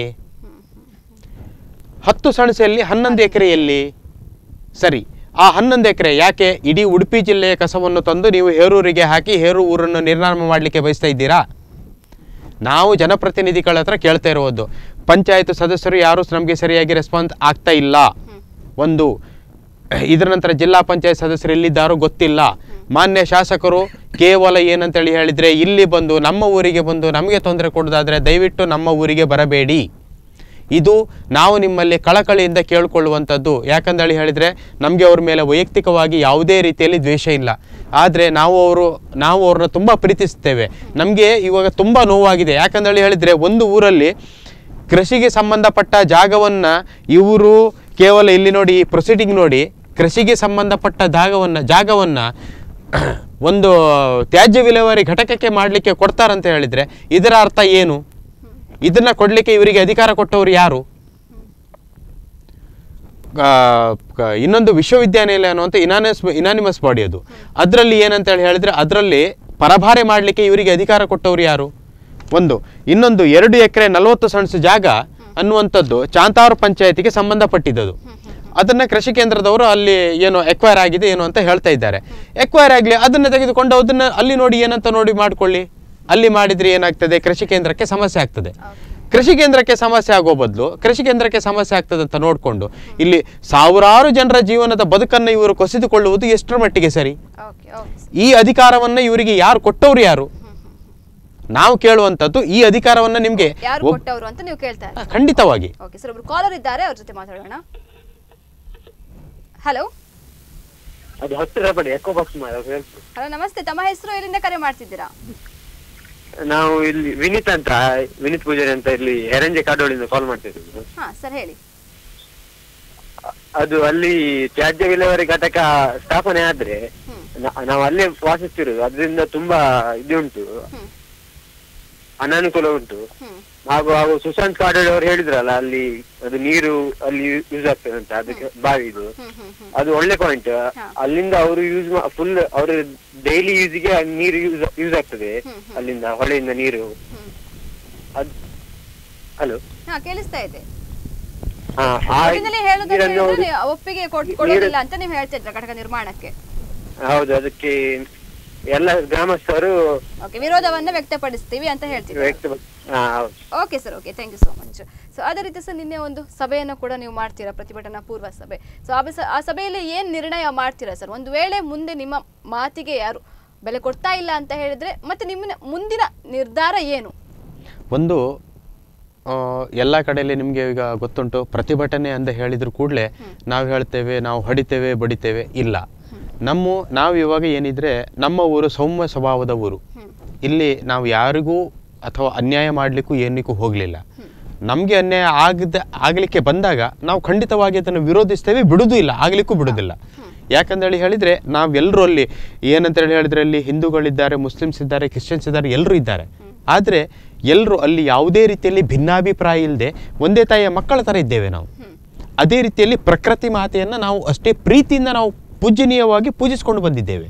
ಹತ್ತು ಸಣಸೆಯಲ್ಲಿ ಹನ್ನೊಂದು ಎಕರೆ ಎಲ್ಲಿ ಸರಿ ಆ ಹನ್ನೊಂದು ಎಕರೆ ಯಾಕೆ ಇಡೀ ಉಡುಪಿ ಜಿಲ್ಲೆಯ ಕಸವನ್ನು ತಂದು ನೀವು ಹೇರೂರಿಗೆ ಹಾಕಿ ಹೇರು ಊರನ್ನು ನಿರ್ನಾಮ ಮಾಡಲಿಕ್ಕೆ ಬಯಸ್ತಾ ಇದ್ದೀರಾ ನಾವು ಜನಪ್ರತಿನಿಧಿಗಳ ಹತ್ರ ಕೇಳ್ತಾ ಇರುವುದು ಪಂಚಾಯತ್ ಸದಸ್ಯರು ಯಾರು ನಮಗೆ ಸರಿಯಾಗಿ ರೆಸ್ಪಾನ್ಸ್ ಆಗ್ತಾ ಇಲ್ಲ ಒಂದು ಇದರ ನಂತರ ಜಿಲ್ಲಾ ಪಂಚಾಯತ್ ಸದಸ್ಯರು ಎಲ್ಲಿದ್ದಾರೋ ಗೊತ್ತಿಲ್ಲ ಮಾನ್ಯ ಶಾಸಕರು ಕೇವಲ ಏನಂತೇಳಿ ಹೇಳಿದರೆ ಇಲ್ಲಿ ಬಂದು ನಮ್ಮ ಊರಿಗೆ ಬಂದು ನಮಗೆ ತೊಂದರೆ ಕೊಡೋದಾದರೆ ದಯವಿಟ್ಟು ನಮ್ಮ ಊರಿಗೆ ಬರಬೇಡಿ ಇದು ನಾವು ನಿಮ್ಮಲ್ಲಿ ಕಳಕಳಿಯಿಂದ ಕೇಳಿಕೊಳ್ಳುವಂಥದ್ದು ಯಾಕಂದೇಳಿ ಹೇಳಿದರೆ ನಮಗೆ ಅವ್ರ ಮೇಲೆ ವೈಯಕ್ತಿಕವಾಗಿ ಯಾವುದೇ ರೀತಿಯಲ್ಲಿ ದ್ವೇಷ ಇಲ್ಲ ಆದರೆ ನಾವು ಅವರು ನಾವು ಅವ್ರನ್ನ ತುಂಬ ಪ್ರೀತಿಸ್ತೇವೆ ನಮಗೆ ಇವಾಗ ತುಂಬ ನೋವಾಗಿದೆ ಯಾಕಂದೇಳಿ ಹೇಳಿದರೆ ಒಂದು ಊರಲ್ಲಿ ಕೃಷಿಗೆ ಸಂಬಂಧಪಟ್ಟ ಜಾಗವನ್ನು ಇವರು ಕೇವಲ ಇಲ್ಲಿ ನೋಡಿ ಪ್ರೊಸೀಡಿಂಗ್ ನೋಡಿ ಕೃಷಿಗೆ ಸಂಬಂಧಪಟ್ಟ ಜಾಗವನ್ನು ಜಾಗವನ್ನು ಒಂದು ತ್ಯಾಜ್ಯ ವಿಲೇವಾರಿ ಘಟಕಕ್ಕೆ ಮಾಡಲಿಕ್ಕೆ ಕೊಡ್ತಾರಂತ ಹೇಳಿದರೆ ಇದರ ಅರ್ಥ ಏನು ಇದನ್ನ ಕೊಡಲಿಕ್ಕೆ ಇವರಿಗೆ ಅಧಿಕಾರ ಕೊಟ್ಟವರು ಯಾರು ಆ, ಕ- ಇನ್ನೊಂದು ವಿಶ್ವವಿದ್ಯಾನಿಲಯ ಅನ್ನುವಂಥ ಇನಾನಿಮಸ್ ಇನಾನಿಮಸ್ ಬಾಡಿ ಅದು ಅದರಲ್ಲಿ ಏನಂತ ಹೇಳಿ ಹೇಳಿದ್ರೆ ಅದರಲ್ಲಿ ಪರಭಾರೆ ಮಾಡಲಿಕ್ಕೆ ಇವರಿಗೆ ಅಧಿಕಾರ ಕೊಟ್ಟವರು ಯಾರು ಒಂದು ಇನ್ನೊಂದು ಎರಡು ಎಕರೆ ನಲವತ್ತು ಸಣ್ಣ ಜಾಗ ಅನ್ನುವಂಥದ್ದು ಚಾಂತಾವರ ಪಂಚಾಯತಿಗೆ ಸಂಬಂಧಪಟ್ಟಿದ್ದದು ಅದನ್ನ ಕೃಷಿ ಕೇಂದ್ರದವರು ಅಲ್ಲಿ ಏನೋ ಎಕ್ವೈರ್ ಆಗಿದೆ ಏನು ಅಂತ ಹೇಳ್ತಾ ಇದ್ದಾರೆ ಎಕ್ವೈರ್ ಆಗಲಿ ಅದನ್ನ ತೆಗೆದುಕೊಂಡು ಅದನ್ನ ಅಲ್ಲಿ ನೋಡಿ ಏನಂತ ನೋಡಿ ಮಾಡ್ಕೊಳ್ಳಿ ಅಲ್ಲಿ ಮಾಡಿದ್ರೆ ಏನಾಗ್ತದೆ ಕೃಷಿ ಕೇಂದ್ರಕ್ಕೆ ಸಮಸ್ಯೆ ಆಗ್ತದೆ ಕೃಷಿ ಕೇಂದ್ರಕ್ಕೆ ಸಮಸ್ಯೆ ಆಗೋ ಬದಲು ಕೃಷಿ ಕೇಂದ್ರಕ್ಕೆ ಸಮಸ್ಯೆ ಆಗ್ತದೆ ಅಂತ ನೋಡಿಕೊಂಡು ಇಲ್ಲಿ ಸಾವಿರಾರು ಜನರ ಜೀವನದ ಬದುಕನ್ನು ಇವರು ಕೊಸಿದುಕೊಳ್ಳುವುದು ಎಷ್ಟರ ಮಟ್ಟಿಗೆ ಸರಿ ಓಕೆ ಓಕೆ ಈ ಅಧಿಕಾರವನ್ನ ಇವರಿಗೆ ಯಾರು ಕೊಟ್ಟವ್ರು ಯಾರು ನಾವು ಕೇಳುವಂಥದ್ದು ಈ ಅಧಿಕಾರವನ್ನ ನಿಮಗೆ ಯಾರು ಕೊಟ್ಟವರು ಅಂತ ನೀವು ಕೇಳ್ತಾ ಇದ್ದೀರಾ ಖಂಡಿತವಾಗಿ ಓಕೆ ಸರ್ ಒಬ್ರು ಕಾಲರ್ ಇದ್ದಾರೆ ಅವ್ರ ಜೊತೆ ಮಾತಾಡೋಣ ಹಲೋ ಅದು ಹತ್ತಿರ ಪಡಿ ಎಕೋ ಬಾಕ್ಸ್ ಹಲೋ ನಮಸ್ತೆ ತಮ್ಮ ಹೆಸರು ಎಲ್ಲಿಂದ ಕರೆ ಮಾಡ್ತಿದ್ದೀರಾ ನಾವು ಇಲ್ಲಿ ವಿನೀತ್ ಅಂತ ವಿನೀತ್ ಪೂಜಾರಿ ಅಂತ ಇಲ್ಲಿ ಹೆರಂಜೆ ಕಾಡೋಳಿಂದ ಕಾಲ್ ಮಾಡ್ತಿದ್ದೀವಿ ಹಾ ಸರ್ ಹೇಳಿ ಅದು ಅಲ್ಲಿ ತ್ಯಾಜ್ಯ ವಿಲೇವಾರಿ ಘಟಕ ಸ್ಥಾಪನೆ ಆದ್ರೆ ನ- ನಾವು ಅಲ್ಲೇ ವಾಸಿಸ್ತಿರೋದು ಅದರಿಂದ ತುಂಬಾ ಇದುಂಟು ಹ್ಮ್. ಅನಾನುಕೂಲ ಉಂಟು ಹ್ಮ್ ಹಾಗೂ ಹಾಗೂ ಸುಶಾಂತ್ ಕಾಡೋಳಿ ಅವರು ಹೇಳಿದ್ರಲ್ಲ ಅಲ್ಲಿ ಅದು ನೀರು ಅಲ್ಲಿ ಯೂಸ್ ಆಗ್ತದೆ ಅಂತ ಅದಕ್ಕೆ ಬಾವಿ ಇದು ಹ್ಮ್ ಹ್ಮ್ ಹ್ಮ್ ಅದು ಒಳ್ಳೆ ಪಾಯಿಂಟ್ ಅಲ್ಲಿಂದ ಅವರು ಯೂಸ್ ಫುಲ್ ಅವರು ಡೈಲಿ ಯೂಸ್ಗೆ ನೀರು ಯೂಸ್ ಯೂಸ್ ಆಗ್ತದೆ ಅಲ್ಲಿಂದ ಹೊಳೆಯಿಂದ ನೀರು ಅದ್ ಹಲೋ ಹಾ ಕೇಳಿಸ್ತಾ ಇದೆ ಹಾ ಆ ಒಟ್ಟಿನಲ್ಲಿ ಹೇಳೋದಂತ ನೀರನ್ನು ಹೇಳಿದ್ರೆ ಒಪ್ಪಿಗೆ ಕೊಡ್- ಕೊಡೋದಿಲ್ಲ ಅಂತ ನೀವು ಹೇಳ್ತಿದ್ರ ಘಟಕ ನಿರ್ಮಾಣಕ್ಕೆ ಹೌದು ಅದಕ್ಕೆ ಎಲ್ಲ ಗ್ರಾಮಸ್ಥರು ಓಕೆ ವಿರೋಧವನ್ನ ವ್ಯಕ್ತಪಡಿಸ್ತೀವಿ ಅಂತ ಹೇಳ್ತಿದ್ದೀರಾ ವ್ಯಕ್ತ ಹಾ ಹೌದು okay sir okay thank you so much so ಅದೇ ರೀತಿ ಸರ್ ನಿನ್ನೆ ಒಂದು ಸಭೆಯನ್ನು ಕೂಡ ನೀವು ಮಾಡ್ತೀರಾ ಪ್ರತಿಭಟನಾ ಪೂರ್ವ ಸಭೆ ಸೊ ಆ ಬಸ- ಆ ಸಭೆಯಲ್ಲಿ ಏನು ನಿರ್ಣಯ ಮಾಡ್ತೀರಾ ಸರ್ ಒಂದು ವೇಳೆ ಮುಂದೆ ನಿಮ್ಮ ಮಾತಿಗೆ ಯಾರು ಬೆಲೆ ಕೊಡ್ತಾ ಇಲ್ಲ ಅಂತ ಹೇಳಿದ್ರೆ ಮತ್ತೆ ನಿಮ್ಮ ಮುಂದಿನ ನಿರ್ಧಾರ ಏನು ಒಂದು ಆ, ಎಲ್ಲ ಕಡೆಯಲ್ಲಿ ನಿಮಗೆ ಈಗ ಗೊತ್ತುಂಟು ಪ್ರತಿಭಟನೆ ಅಂತ ಹೇಳಿದ್ರು ಕೂಡಲೇ ನಾವು ಹೇಳ್ತೇವೆ ನಾವು ಹೊಡಿತೇವೆ ಬಡಿತೇವೆ ಇಲ್ಲ ನಮ್ಮ ನಾವು ಇವಾಗ ಏನಿದ್ರೆ ನಮ್ಮ ಊರು ಸೌಮ್ಯ ಸ್ವಭಾವದ ಊರು ಇಲ್ಲಿ ನಾವು ಯಾರಿಗೂ ಅಥವಾ ಅನ್ಯಾಯ ಮಾಡಲಿಕ್ಕೂ ಏನಕ್ಕೂ ಹೋಗಲಿಲ್ಲ ನಮಗೆ ಅನ್ಯಾಯ ಆಗದ ಆಗಲಿಕ್ಕೆ ಬಂದಾಗ ನಾವು ಖಂಡಿತವಾಗಿ ಅದನ್ನು ವಿರೋಧಿಸ್ತೇವೆ ಬಿಡುವುದೂ ಇಲ್ಲ ಆಗಲಿಕ್ಕೂ ಬಿಡುವುದಿಲ್ಲ ಯಾಕಂದೇಳಿ ಹೇಳಿದರೆ ನಾವೆಲ್ಲರೂ ಅಲ್ಲಿ ಏನಂತ ಹೇಳಿ ಹೇಳಿದ್ರೆ ಅಲ್ಲಿ ಹಿಂದೂಗಳಿದ್ದಾರೆ ಮುಸ್ಲಿಮ್ಸ್ ಇದ್ದಾರೆ ಕ್ರಿಶ್ಚಿಯನ್ಸ್ ಇದ್ದಾರೆ ಎಲ್ಲರೂ ಇದ್ದಾರೆ ಆದರೆ ಎಲ್ಲರೂ ಅಲ್ಲಿ ಯಾವುದೇ ರೀತಿಯಲ್ಲಿ ಭಿನ್ನಾಭಿಪ್ರಾಯ ಇಲ್ಲದೆ ಒಂದೇ ತಾಯಿಯ ಮಕ್ಕಳ ಥರ ಇದ್ದೇವೆ ನಾವು ಅದೇ ರೀತಿಯಲ್ಲಿ ಪ್ರಕೃತಿ ಮಾತೆಯನ್ನು ನಾವು ಅಷ್ಟೇ ಪ್ರೀತಿಯಿಂದ ನಾವು ಪೂಜನೀಯವಾಗಿ ಪೂಜಿಸ್ಕೊಂಡು ಬಂದಿದ್ದೇವೆ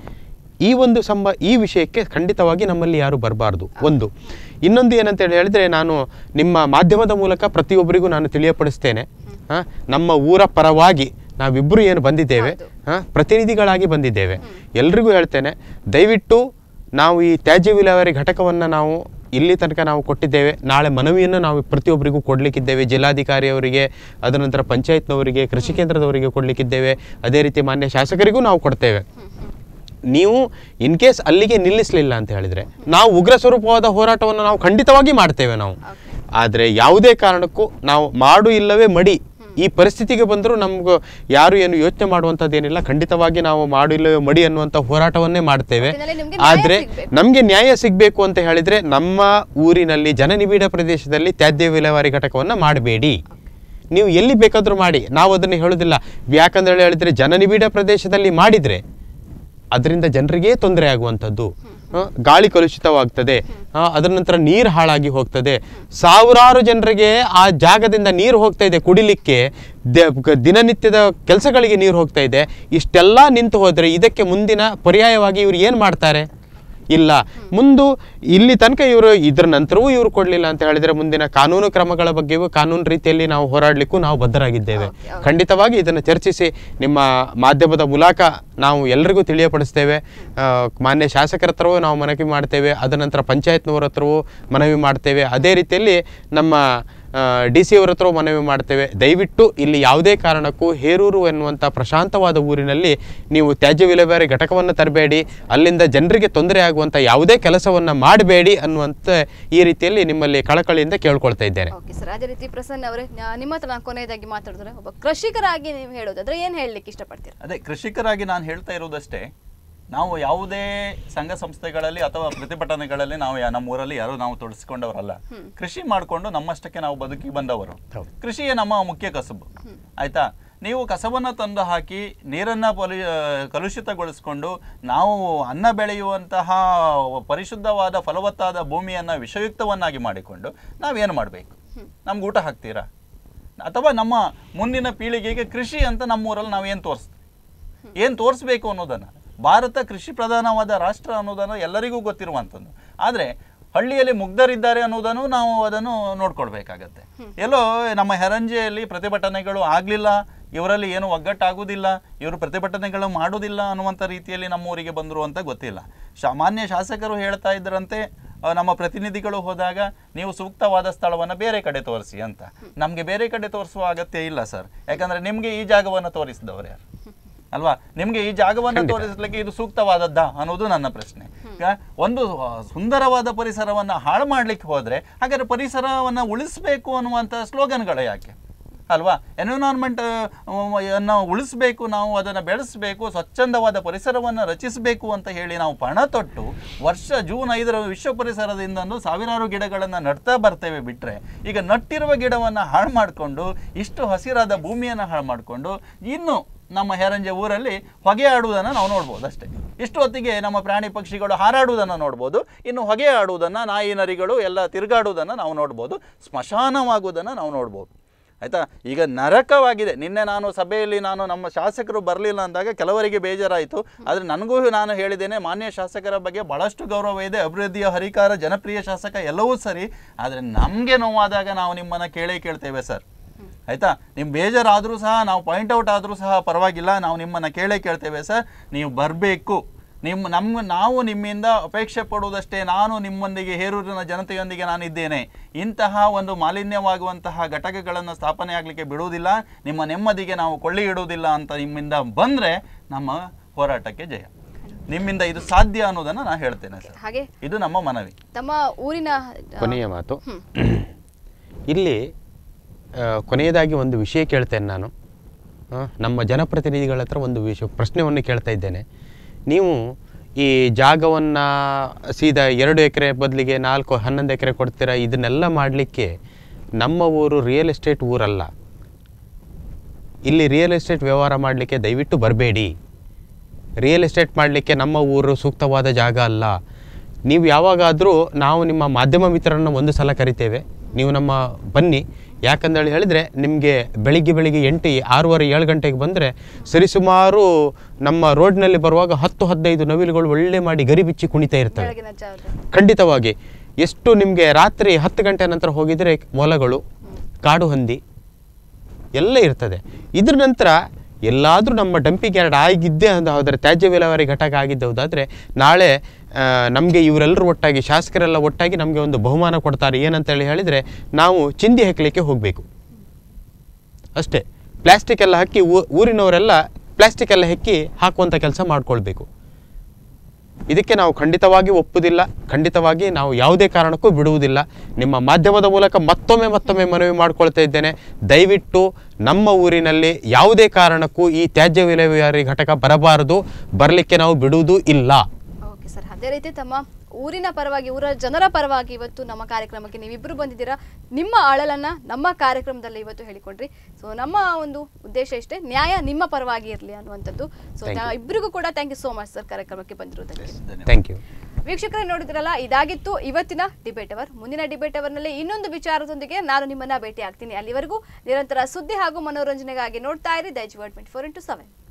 ಈ ಒಂದು ಸಂಬ ಈ ವಿಷಯಕ್ಕೆ ಖಂಡಿತವಾಗಿ ನಮ್ಮಲ್ಲಿ ಯಾರು ಬರಬಾರ್ದು ಒಂದು ಇನ್ನೊಂದು ಏನಂತ ಹೇಳಿ ಹೇಳಿದ್ರೆ ನಾನು ನಿಮ್ಮ ಮಾಧ್ಯಮದ ಮೂಲಕ ಪ್ರತಿಯೊಬ್ಬರಿಗೂ ನಾನು ತಿಳಿಯಪಡಿಸ್ತೇನೆ ಆ, ನಮ್ಮ ಊರ ಪರವಾಗಿ ನಾವಿಬ್ಬರು ಏನು ಬಂದಿದ್ದೇವೆ ಆ, ಪ್ರತಿನಿಧಿಗಳಾಗಿ ಬಂದಿದ್ದೇವೆ ಎಲ್ರಿಗೂ ಹೇಳ್ತೇನೆ ದಯವಿಟ್ಟು ನಾವು ಈ ತ್ಯಾಜ್ಯ ವಿಲೇವಾರಿ ಘಟಕವನ್ನು ನಾವು ಇಲ್ಲಿ ತನಕ ನಾವು ಕೊಟ್ಟಿದ್ದೇವೆ ನಾಳೆ ಮನವಿಯನ್ನು ನಾವು ಪ್ರತಿಯೊಬ್ಬರಿಗೂ ಕೊಡಲಿಕ್ಕಿದ್ದೇವೆ ಜಿಲ್ಲಾಧಿಕಾರಿಯವರಿಗೆ ಅದರ ನಂತರ ಪಂಚಾಯತ್ನವರಿಗೆ ಕೃಷಿ ಕೇಂದ್ರದವರಿಗೆ ಕೊಡಲಿಕ್ಕಿದ್ದೇವೆ ಅದೇ ರೀತಿ ಮಾನ್ಯ ಶಾಸಕರಿಗೂ ನಾವು ಕೊಡ್ತೇವೆ ನೀವು ಇನ್ ಕೇಸ್ ಅಲ್ಲಿಗೆ ನಿಲ್ಲಿಸಲಿಲ್ಲ ಅಂತ ಹೇಳಿದರೆ ನಾವು ಉಗ್ರ ಸ್ವರೂಪವಾದ ಹೋರಾಟವನ್ನು ನಾವು ಖಂಡಿತವಾಗಿ ಮಾಡ್ತೇವೆ ನಾವು ಆದರೆ ಯಾವುದೇ ಕಾರಣಕ್ಕೂ ನಾವು ಮಾಡು ಇಲ್ಲವೇ ಮಡಿ ಈ ಪರಿಸ್ಥಿತಿಗೆ ಬಂದರೂ ನಮ್ಗೆ ಯಾರು ಏನು ಯೋಚನೆ ಮಾಡುವಂಥದ್ದೇನಿಲ್ಲ ಖಂಡಿತವಾಗಿ ನಾವು ಮಾಡಿಲ್ಲ ಮಡಿ ಅನ್ನುವಂಥ ಹೋರಾಟವನ್ನೇ ಮಾಡ್ತೇವೆ ಒಟ್ಟಿನಲ್ಲಿ ನಿಮ್ಗೆ ನ್ಯಾಯ ಆದರೆ ಸಿಗ್ಬೇಕು. ನಮಗೆ ನ್ಯಾಯ ಸಿಗಬೇಕು ಅಂತ ಹೇಳಿದ್ರೆ ನಮ್ಮ ಊರಿನಲ್ಲಿ ಜನನಿಬಿಡ ಪ್ರದೇಶದಲ್ಲಿ ತ್ಯಾಜ್ಯ ವಿಲೇವಾರಿ ಘಟಕವನ್ನು ಮಾಡಬೇಡಿ ನೀವು ಎಲ್ಲಿ ಬೇಕಾದರೂ ಮಾಡಿ ನಾವು ಅದನ್ನು ಹೇಳೋದಿಲ್ಲ ಯಾಕಂದ್ರೆ ಹೇಳಿದ್ರೆ ಜನನಿಬಿಡ ಪ್ರದೇಶದಲ್ಲಿ ಮಾಡಿದರೆ ಅದರಿಂದ ಜನರಿಗೆ ತೊಂದರೆ ಆಗುವಂಥದ್ದು ಆ, ಗಾಳಿ ಕಲುಷಿತವಾಗ್ತದೆ ಆ, ಅದರ ನಂತರ ನೀರು ಹಾಳಾಗಿ ಹೋಗ್ತದೆ ಸಾವಿರಾರು ಜನರಿಗೆ ಆ ಜಾಗದಿಂದ ನೀರು ಹೋಗ್ತಾ ಇದೆ ಕುಡಿಲಿಕ್ಕೆ ದ- ಗ- ದಿನನಿತ್ಯದ ಕೆಲಸಗಳಿಗೆ ನೀರು ಹೋಗ್ತಾ ಇದೆ ಇಷ್ಟೆಲ್ಲ ನಿಂತು ಹೋದರೆ ಇದಕ್ಕೆ ಮುಂದಿನ ಪರ್ಯಾಯವಾಗಿ ಇವರು ಏನು ಮಾಡ್ತಾರೆ ಇಲ್ಲ ಮುಂದು ಇಲ್ಲಿ ತನಕ ಇವರು ಇದ್ರ ನಂತರವೂ ಇವರು ಕೊಡಲಿಲ್ಲ ಅಂತ ಹೇಳಿದ್ರೆ ಮುಂದಿನ ಕಾನೂನು ಕ್ರಮಗಳ ಬಗ್ಗೆಯೂ ಕಾನೂನು ರೀತಿಯಲ್ಲಿ ನಾವು ಹೋರಾಡಲಿಕ್ಕೂ ನಾವು ಬದ್ಧರಾಗಿದ್ದೇವೆ ಖಂಡಿತವಾಗಿ ಇದನ್ನು ಚರ್ಚಿಸಿ ನಿಮ್ಮ ಮಾಧ್ಯಮದ ಮೂಲಕ ನಾವು ಎಲ್ಲರಿಗೂ ತಿಳಿಯಪಡಿಸ್ತೇವೆ ಆ, ಮಾನ್ಯ ಶಾಸಕರ ಹತ್ರವೂ ನಾವು ಮನವಿ ಮಾಡ್ತೇವೆ ಅದ ನಂತರ ಪಂಚಾಯತ್ನವರ ಹತ್ರವೂ ಮನವಿ ಮಾಡ್ತೇವೆ ಅದೇ ರೀತಿಯಲ್ಲಿ ನಮ್ಮ ಡಿ ಸಿ ಅವರ ಹತ್ರ ಮನವಿ ಮಾಡ್ತೇವೆ ದಯವಿಟ್ಟು ಇಲ್ಲಿ ಯಾವುದೇ ಕಾರಣಕ್ಕೂ ಹೇರೂರು ಎನ್ನುವಂಥ ಪ್ರಶಾಂತವಾದ ಊರಿನಲ್ಲಿ ನೀವು ತ್ಯಾಜ್ಯ ವಿಲೇವಾರಿ ಘಟಕವನ್ನು ತರಬೇಡಿ ಅಲ್ಲಿಂದ ಜನರಿಗೆ ತೊಂದರೆ ಆಗುವಂಥ ಯಾವುದೇ ಕೆಲಸವನ್ನು ಮಾಡಬೇಡಿ ಅನ್ನುವಂಥ ಈ ರೀತಿಯಲ್ಲಿ ನಿಮ್ಮಲ್ಲಿ ಕಳಕಳಿಯಿಂದ ಕೇಳ್ಕೊಳ್ತಾ ಇದ್ದೇನೆ ಓಕೆ ಸರ್ ಅದೇ ರೀತಿ ಪ್ರಸನ್ನ ಅವರೇ ನಾ- ನಿಮ್ಮ ಹತ್ರ ನಾನು ಕೊನೆಯದಾಗಿ ಮಾತಾಡಿದ್ರೆ ಒಬ್ಬ ಕೃಷಿಕರಾಗಿ ನೀವು ಹೇಳೋದಾದ್ರೆ ಏನು ಹೇಳಲಿಕ್ಕೆ ಇಷ್ಟಪಡ್ತೀರಾ ಅದೇ ಕೃಷಿಕರಾಗಿ ನಾನು ಹೇಳ್ತಾ ಇರೋದಷ್ಟೇ ನಾವು ಯಾವುದೇ ಸಂಘ ಸಂಸ್ಥೆಗಳಲ್ಲಿ ಅಥವಾ ಪ್ರತಿಭಟನೆಗಳಲ್ಲಿ ನಾವು ಯಾ- ನಮ್ಮ ಊರಲ್ಲಿ ಯಾರು ನಾವು ತೊಡಗಿಸ್ಕೊಂಡವರಲ್ಲ ಕೃಷಿ ಮಾಡಿಕೊಂಡು ನಮ್ಮಷ್ಟಕ್ಕೆ ನಾವು ಬದುಕಿ ಬಂದವರು ಕೃಷಿಯೇ ನಮ್ಮ ಮುಖ್ಯ ಕಸುಬು ಆಯ್ತಾ ನೀವು ಕಸವನ್ನ ತಂದು ಹಾಕಿ ನೀರನ್ನ ಪೊಲಿ ಆ, ಕಲುಷಿತಗೊಳಿಸ್ಕೊಂಡು ನಾವು ಅನ್ನ ಬೆಳೆಯುವಂತಹ ಪರಿಶುದ್ಧವಾದ ಫಲವತ್ತಾದ ಭೂಮಿಯನ್ನ ವಿಷಯುಕ್ತವನ್ನಾಗಿ ಮಾಡಿಕೊಂಡು ನಾವೇನು ಮಾಡಬೇಕು ನಮ್ಗೆ ಊಟ ಹಾಕ್ತೀರಾ ಅಥವಾ ನಮ್ಮ ಮುಂದಿನ ಪೀಳಿಗೆಗೆ ಕೃಷಿ ಅಂತ ನಮ್ಮೂರಲ್ಲಿ ನಾವು ಏನು ತೋರಿಸ್ತೀವಿ ಏನು ತೋರಿಸ್ಬೇಕು ಅನ್ನೋದನ್ನು ಭಾರತ ಕೃಷಿ ಪ್ರಧಾನವಾದ ರಾಷ್ಟ್ರ ಅನ್ನೋದನ್ನು ಎಲ್ಲರಿಗೂ ಗೊತ್ತಿರುವಂಥದ್ದು ಆದರೆ ಹಳ್ಳಿಯಲ್ಲಿ ಮುಗ್ಧರಿದ್ದಾರೆ ಅನ್ನೋದನ್ನು ನಾವು ಅದನ್ನು ನೋಡ್ಕೊಳ್ಬೇಕಾಗತ್ತೆ ಎಲ್ಲೋ ನಮ್ಮ ಹೆರಂಜೆಯಲ್ಲಿ ಪ್ರತಿಭಟನೆಗಳು ಆಗಲಿಲ್ಲ ಇವರಲ್ಲಿ ಏನು ಒಗ್ಗಟ್ಟಾಗುವುದಿಲ್ಲ ಇವರು ಪ್ರತಿಭಟನೆಗಳು ಮಾಡುವುದಿಲ್ಲ ಅನ್ನುವಂಥ ರೀತಿಯಲ್ಲಿ ನಮ್ಮೂರಿಗೆ ಬಂದರು ಅಂತ ಗೊತ್ತಿಲ್ಲ ಸಾಮಾನ್ಯ ಶಾಸಕರು ಹೇಳ್ತಾ ಇದ್ದರಂತೆ ಆ, ನಮ್ಮ ಪ್ರತಿನಿಧಿಗಳು ಹೋದಾಗ ನೀವು ಸೂಕ್ತವಾದ ಸ್ಥಳವನ್ನು ಬೇರೆ ಕಡೆ ತೋರಿಸಿ ಅಂತ ನಮಗೆ ಬೇರೆ ಕಡೆ ತೋರಿಸುವ ಅಗತ್ಯ ಇಲ್ಲ ಸರ್ ಯಾಕಂದ್ರೆ ನಿಮಗೆ ಈ ಜಾಗವನ್ನು ತೋರಿಸಿದವರು ಯಾರು ಅಲ್ವಾ ನಿಮ್ಗೆ ಈ ಜಾಗವನ್ನು ತೋರಿಸಲಿಕ್ಕೆ ಇದು ಸೂಕ್ತವಾದದ್ದ ಅನ್ನೋದು ನನ್ನ ಪ್ರಶ್ನೆ ಈಗ ಒಂದು ಆ, ಸುಂದರವಾದ ಪರಿಸರವನ್ನ ಹಾಳು ಮಾಡ್ಲಿಕ್ಕೆ ಹೋದ್ರೆ ಹಾಗಾದ್ರೆ ಪರಿಸರವನ್ನ ಉಳಿಸ್ಬೇಕು ಅನ್ನುವಂಥ ಸ್ಲೋಗನ್ಗಳು ಯಾಕೆ ಅಲ್ವಾ ಎನ್ವಿರಾನ್ಮೆಂಟ್ ಅನ್ನು ಉಳಿಸ್ಬೇಕು ನಾವು ಅದನ್ನು ಬೆಳೆಸಬೇಕು ಸ್ವಚ್ಛಂದವಾದ ಪರಿಸರವನ್ನು ರಚಿಸಬೇಕು ಅಂತ ಹೇಳಿ ನಾವು ಪಣ ತೊಟ್ಟು ವರ್ಷ ಜೂನ್ ಐದರ ವಿಶ್ವ ಪರಿಸರದಿಂದಂದು ಸಾವಿರಾರು ಗಿಡಗಳನ್ನು ನಡ್ತಾ ಬರ್ತೇವೆ ಬಿಟ್ಟರೆ ಈಗ ನಟ್ಟಿರುವ ಗಿಡವನ್ನು ಹಾಳು ಮಾಡಿಕೊಂಡು ಇಷ್ಟು ಹಸಿರಾದ ಭೂಮಿಯನ್ನು ಹಾಳು ಮಾಡಿಕೊಂಡು ಇನ್ನು ನಮ್ಮ ಹೆರಂಜೆ ಊರಲ್ಲಿ ಹೊಗೆ ಆಡುವುದನ್ನು ನಾವು ನೋಡ್ಬೋದು ಅಷ್ಟೇ ಇಷ್ಟು ಹೊತ್ತಿಗೆ ನಮ್ಮ ಪ್ರಾಣಿ ಪಕ್ಷಿಗಳು ಹಾರಾಡುವುದನ್ನು ನೋಡ್ಬೋದು ಇನ್ನು ಹೊಗೆ ಆಡುವುದನ್ನು ನಾಯಿ ನರಿಗಳು ಎಲ್ಲ ತಿರುಗಾಡುವುದನ್ನು ನಾವು ನೋಡ್ಬೋದು ಸ್ಮಶಾನವಾಗುವುದನ್ನು ನಾವು ನೋಡ್ಬೋದು ಆಯಿತಾ ಈಗ ನರಕವಾಗಿದೆ ನಿನ್ನೆ ನಾನು ಸಭೆಯಲ್ಲಿ ನಾನು ನಮ್ಮ ಶಾಸಕರು ಬರಲಿಲ್ಲ ಅಂದಾಗ ಕೆಲವರಿಗೆ ಬೇಜಾರಾಯಿತು ಆದರೆ ನನಗೂ ನಾನು ಹೇಳಿದ್ದೇನೆ ಮಾನ್ಯ ಶಾಸಕರ ಬಗ್ಗೆ ಭಾಳಷ್ಟು ಗೌರವ ಇದೆ ಅಭಿವೃದ್ಧಿಯ ಹರಿಕಾರ ಜನಪ್ರಿಯ ಶಾಸಕ ಎಲ್ಲವೂ ಸರಿ ಆದರೆ ನಮಗೆ ನೋವಾದಾಗ ನಾವು ನಿಮ್ಮನ್ನು ಕೇಳೇ ಕೇಳ್ತೇವೆ ಸರ್ ಆಯ್ತಾ ನಿಮ್ಮ ಬೇಜಾರಾದರೂ ಸಹ ನಾವು ಪಾಯಿಂಟ್ ಔಟ್ ಆದರೂ ಸಹ ಪರವಾಗಿಲ್ಲ ನಾವು ನಿಮ್ಮನ್ನು ಕೇಳೇ ಕೇಳ್ತೇವೆ ಸರ್ ನೀವು ಬರಬೇಕು ನಿಮ್ಮ ನಮ್ಮ ನಾವು ನಿಮ್ಮಿಂದ ಅಪೇಕ್ಷೆ ಪಡುವುದಷ್ಟೇ ನಾನು ನಿಮ್ಮೊಂದಿಗೆ ಹೇರೂರಿನ ಜನತೆಯೊಂದಿಗೆ ನಾನು ಇದ್ದೇನೆ ಇಂತಹ ಒಂದು ಮಾಲಿನ್ಯವಾಗುವಂತಹ ಘಟಕಗಳನ್ನು ಸ್ಥಾಪನೆ ಆಗಲಿಕ್ಕೆ ಬಿಡುವುದಿಲ್ಲ ನಿಮ್ಮ ನೆಮ್ಮದಿಗೆ ನಾವು ಕೊಳ್ಳಿ ಇಡುವುದಿಲ್ಲ ಅಂತ ನಿಮ್ಮಿಂದ ಬಂದರೆ ನಮ್ಮ ಹೋರಾಟಕ್ಕೆ ಜಯ ನಿಮ್ಮಿಂದ ಇದು ಸಾಧ್ಯ ಅನ್ನೋದನ್ನು ನಾನು ಹೇಳ್ತೇನೆ ಸರ್ ಹಾಗೆ ಇದು ನಮ್ಮ ಮನವಿ ತಮ್ಮ ಊರಿನ ಆ, ಕೊನೆಯ ಮಾತು ಇಲ್ಲಿ ಆ, ಕೊನೆಯದಾಗಿ ಒಂದು ವಿಷಯ ಕೇಳ್ತೇನೆ ನಾನು ಆ, ನಮ್ಮ ಜನಪ್ರತಿನಿಧಿಗಳ ಹತ್ರ ಒಂದು ವಿಷಯ ಪ್ರಶ್ನೆಯನ್ನು ಕೇಳ್ತಾ ಇದ್ದೇನೆ ನೀವು ಈ ಜಾಗವನ್ನು ಸೀದಾ ಎರಡು ಎಕರೆ ಬದಲಿಗೆ ನಾಲ್ಕು ಹನ್ನೊಂದು ಎಕರೆ ಕೊಡ್ತೀರಾ ಇದನ್ನೆಲ್ಲ ಮಾಡಲಿಕ್ಕೆ ನಮ್ಮ ಊರು ರಿಯಲ್ ಎಸ್ಟೇಟ್ ಊರಲ್ಲ ಇಲ್ಲಿ ರಿಯಲ್ ಎಸ್ಟೇಟ್ ವ್ಯವಹಾರ ಮಾಡಲಿಕ್ಕೆ ದಯವಿಟ್ಟು ಬರಬೇಡಿ ರಿಯಲ್ ಎಸ್ಟೇಟ್ ಮಾಡಲಿಕ್ಕೆ ನಮ್ಮ ಊರು ಸೂಕ್ತವಾದ ಜಾಗ ಅಲ್ಲ ನೀವು ಯಾವಾಗಾದರೂ ನಾವು ನಿಮ್ಮ ಮಾಧ್ಯಮ ಮಿತ್ರರನ್ನು ಒಂದು ಸಲ ಕರಿತೇವೆ ನೀವು ನಮ್ಮ ಬನ್ನಿ ಯಾಕಂದೇಳಿ ಹೇಳಿದರೆ ನಿಮಗೆ ಬೆಳಿಗ್ಗೆ ಬೆಳಿಗ್ಗೆ ಎಂಟು ಆರೂವರೆ ಏಳು ಗಂಟೆಗೆ ಬಂದರೆ ಸರಿಸುಮಾರು ನಮ್ಮ ರೋಡ್ನಲ್ಲಿ ಬರುವಾಗ ಹತ್ತು ಹದಿನೈದು ನವಿಲುಗಳು ಒಳ್ಳೆ ಮಾಡಿ ಗರಿ ಬಿಚ್ಚಿ ಕುಣಿತಾ ಇರ್ತವೆ ಬೆಳಗಿನ ಜಾವ ಖಂಡಿತವಾಗಿ ಎಷ್ಟು ನಿಮಗೆ ರಾತ್ರಿ ಹತ್ತು ಗಂಟೆ ನಂತರ ಹೋಗಿದರೆ ಮೊಲಗಳು ಕಾಡು ಹಂದಿ ಎಲ್ಲ ಇರ್ತದೆ ಇದ್ರ ನಂತರ ಎಲ್ಲಾದರೂ ನಮ್ಮ ಡಂಪಿಂಗ್ ಯಾರ್ಡ್ ಆಗಿದ್ದೇ ಅಂತ ಹೋದರೆ ತ್ಯಾಜ್ಯ ವಿಲೇವಾರಿ ಘಟಕ ಆಗಿದ್ದೆ ಹೌದಾದರೆ ನಾಳೆ ನಮಗೆ ಇವರೆಲ್ಲರೂ ಒಟ್ಟಾಗಿ ಶಾಸಕರೆಲ್ಲ ಒಟ್ಟಾಗಿ ನಮಗೆ ಒಂದು ಬಹುಮಾನ ಕೊಡ್ತಾರೆ ಏನಂತೇಳಿ ಹೇಳಿದರೆ ನಾವು ಚಿಂದಿ ಹಾಕಲಿಕ್ಕೆ ಹೋಗಬೇಕು ಅಷ್ಟೇ ಪ್ಲಾಸ್ಟಿಕ್ ಎಲ್ಲ ಹಾಕಿ ಊ- ಊರಿನವರೆಲ್ಲ ಪ್ಲಾಸ್ಟಿಕ್ ಎಲ್ಲ ಹೆಕ್ಕಿ ಹಾಕುವಂಥ ಕೆಲಸ ಮಾಡ್ಕೊಳ್ಬೇಕು ಇದಕ್ಕೆ ನಾವು ಖಂಡಿತವಾಗಿ ಒಪ್ಪುವುದಿಲ್ಲ ಖಂಡಿತವಾಗಿ ನಾವು ಯಾವುದೇ ಕಾರಣಕ್ಕೂ ಬಿಡುವುದಿಲ್ಲ ನಿಮ್ಮ ಮಾಧ್ಯಮದ ಮೂಲಕ ಮತ್ತೊಮ್ಮೆ ಮತ್ತೊಮ್ಮೆ ಮನವಿ ಮಾಡ್ಕೊಳ್ತಾ ಇದ್ದೇನೆ ದಯವಿಟ್ಟು ನಮ್ಮ ಊರಿನಲ್ಲಿ ಯಾವುದೇ ಕಾರಣಕ್ಕೂ ಈ ತ್ಯಾಜ್ಯ ವಿಲೇವಾರಿ ಘಟಕ ಬರಬಾರದು ಬರಲಿಕ್ಕೆ ನಾವು ಬಿಡುವುದೂ ಇಲ್ಲ ಓಕೆ ಸರ್ ಅದೇ ರೀತಿ ತಮ್ಮ ಊರಿನ ಪರವಾಗಿ ಊರ ಜನರ ಪರವಾಗಿ ಇವತ್ತು ನಮ್ಮ ಕಾರ್ಯಕ್ರಮಕ್ಕೆ ನೀವಿಬ್ಬರು ಬಂದಿದ್ದೀರಾ ನಿಮ್ಮ ಅಳಲನ್ನ ನಮ್ಮ ಕಾರ್ಯಕ್ರಮದಲ್ಲಿ ಇವತ್ತು ಹೇಳಿಕೊಂಡ್ರಿ ಸೊ ನಮ್ಮ ಒಂದು ಉದ್ದೇಶ ಇಷ್ಟೇ ನ್ಯಾಯ ನಿಮ್ಮ ಪರವಾಗಿ ಇರಲಿ ಅನ್ನುವಂಥದ್ದು ಸೊ Thank you. ಇಬ್ಬರಿಗೂ ಕೂಡ thank you so much sir ಕಾರ್ಯಕ್ರಮಕ್ಕೆ ಬಂದಿರೋದಕ್ಕೆ ಧನ್ಯವಾದ ಥ್ಯಾಂಕ್ ಯು ವೀಕ್ಷಕರೇ ನೋಡಿದ್ರಲ್ಲ ಇದಾಗಿತ್ತು ಇವತ್ತಿನ ಡಿಬೇಟ್ ಅವರ್ ಮುಂದಿನ ಡಿಬೇಟ್ ಅವರ್ನಲ್ಲಿ ಇನ್ನೊಂದು ವಿಚಾರದೊಂದಿಗೆ ನಾನು ನಿಮ್ಮನ್ನ ಭೇಟಿ ಆಗ್ತೀನಿ ಅಲ್ಲಿವರೆಗೂ ನಿರಂತರ ಸುದ್ದಿ ಹಾಗೂ ಮನೋರಂಜನೆಗಾಗಿ ನೋಡ್ತಾ ಇರಿ Daijiworld twenty four into seven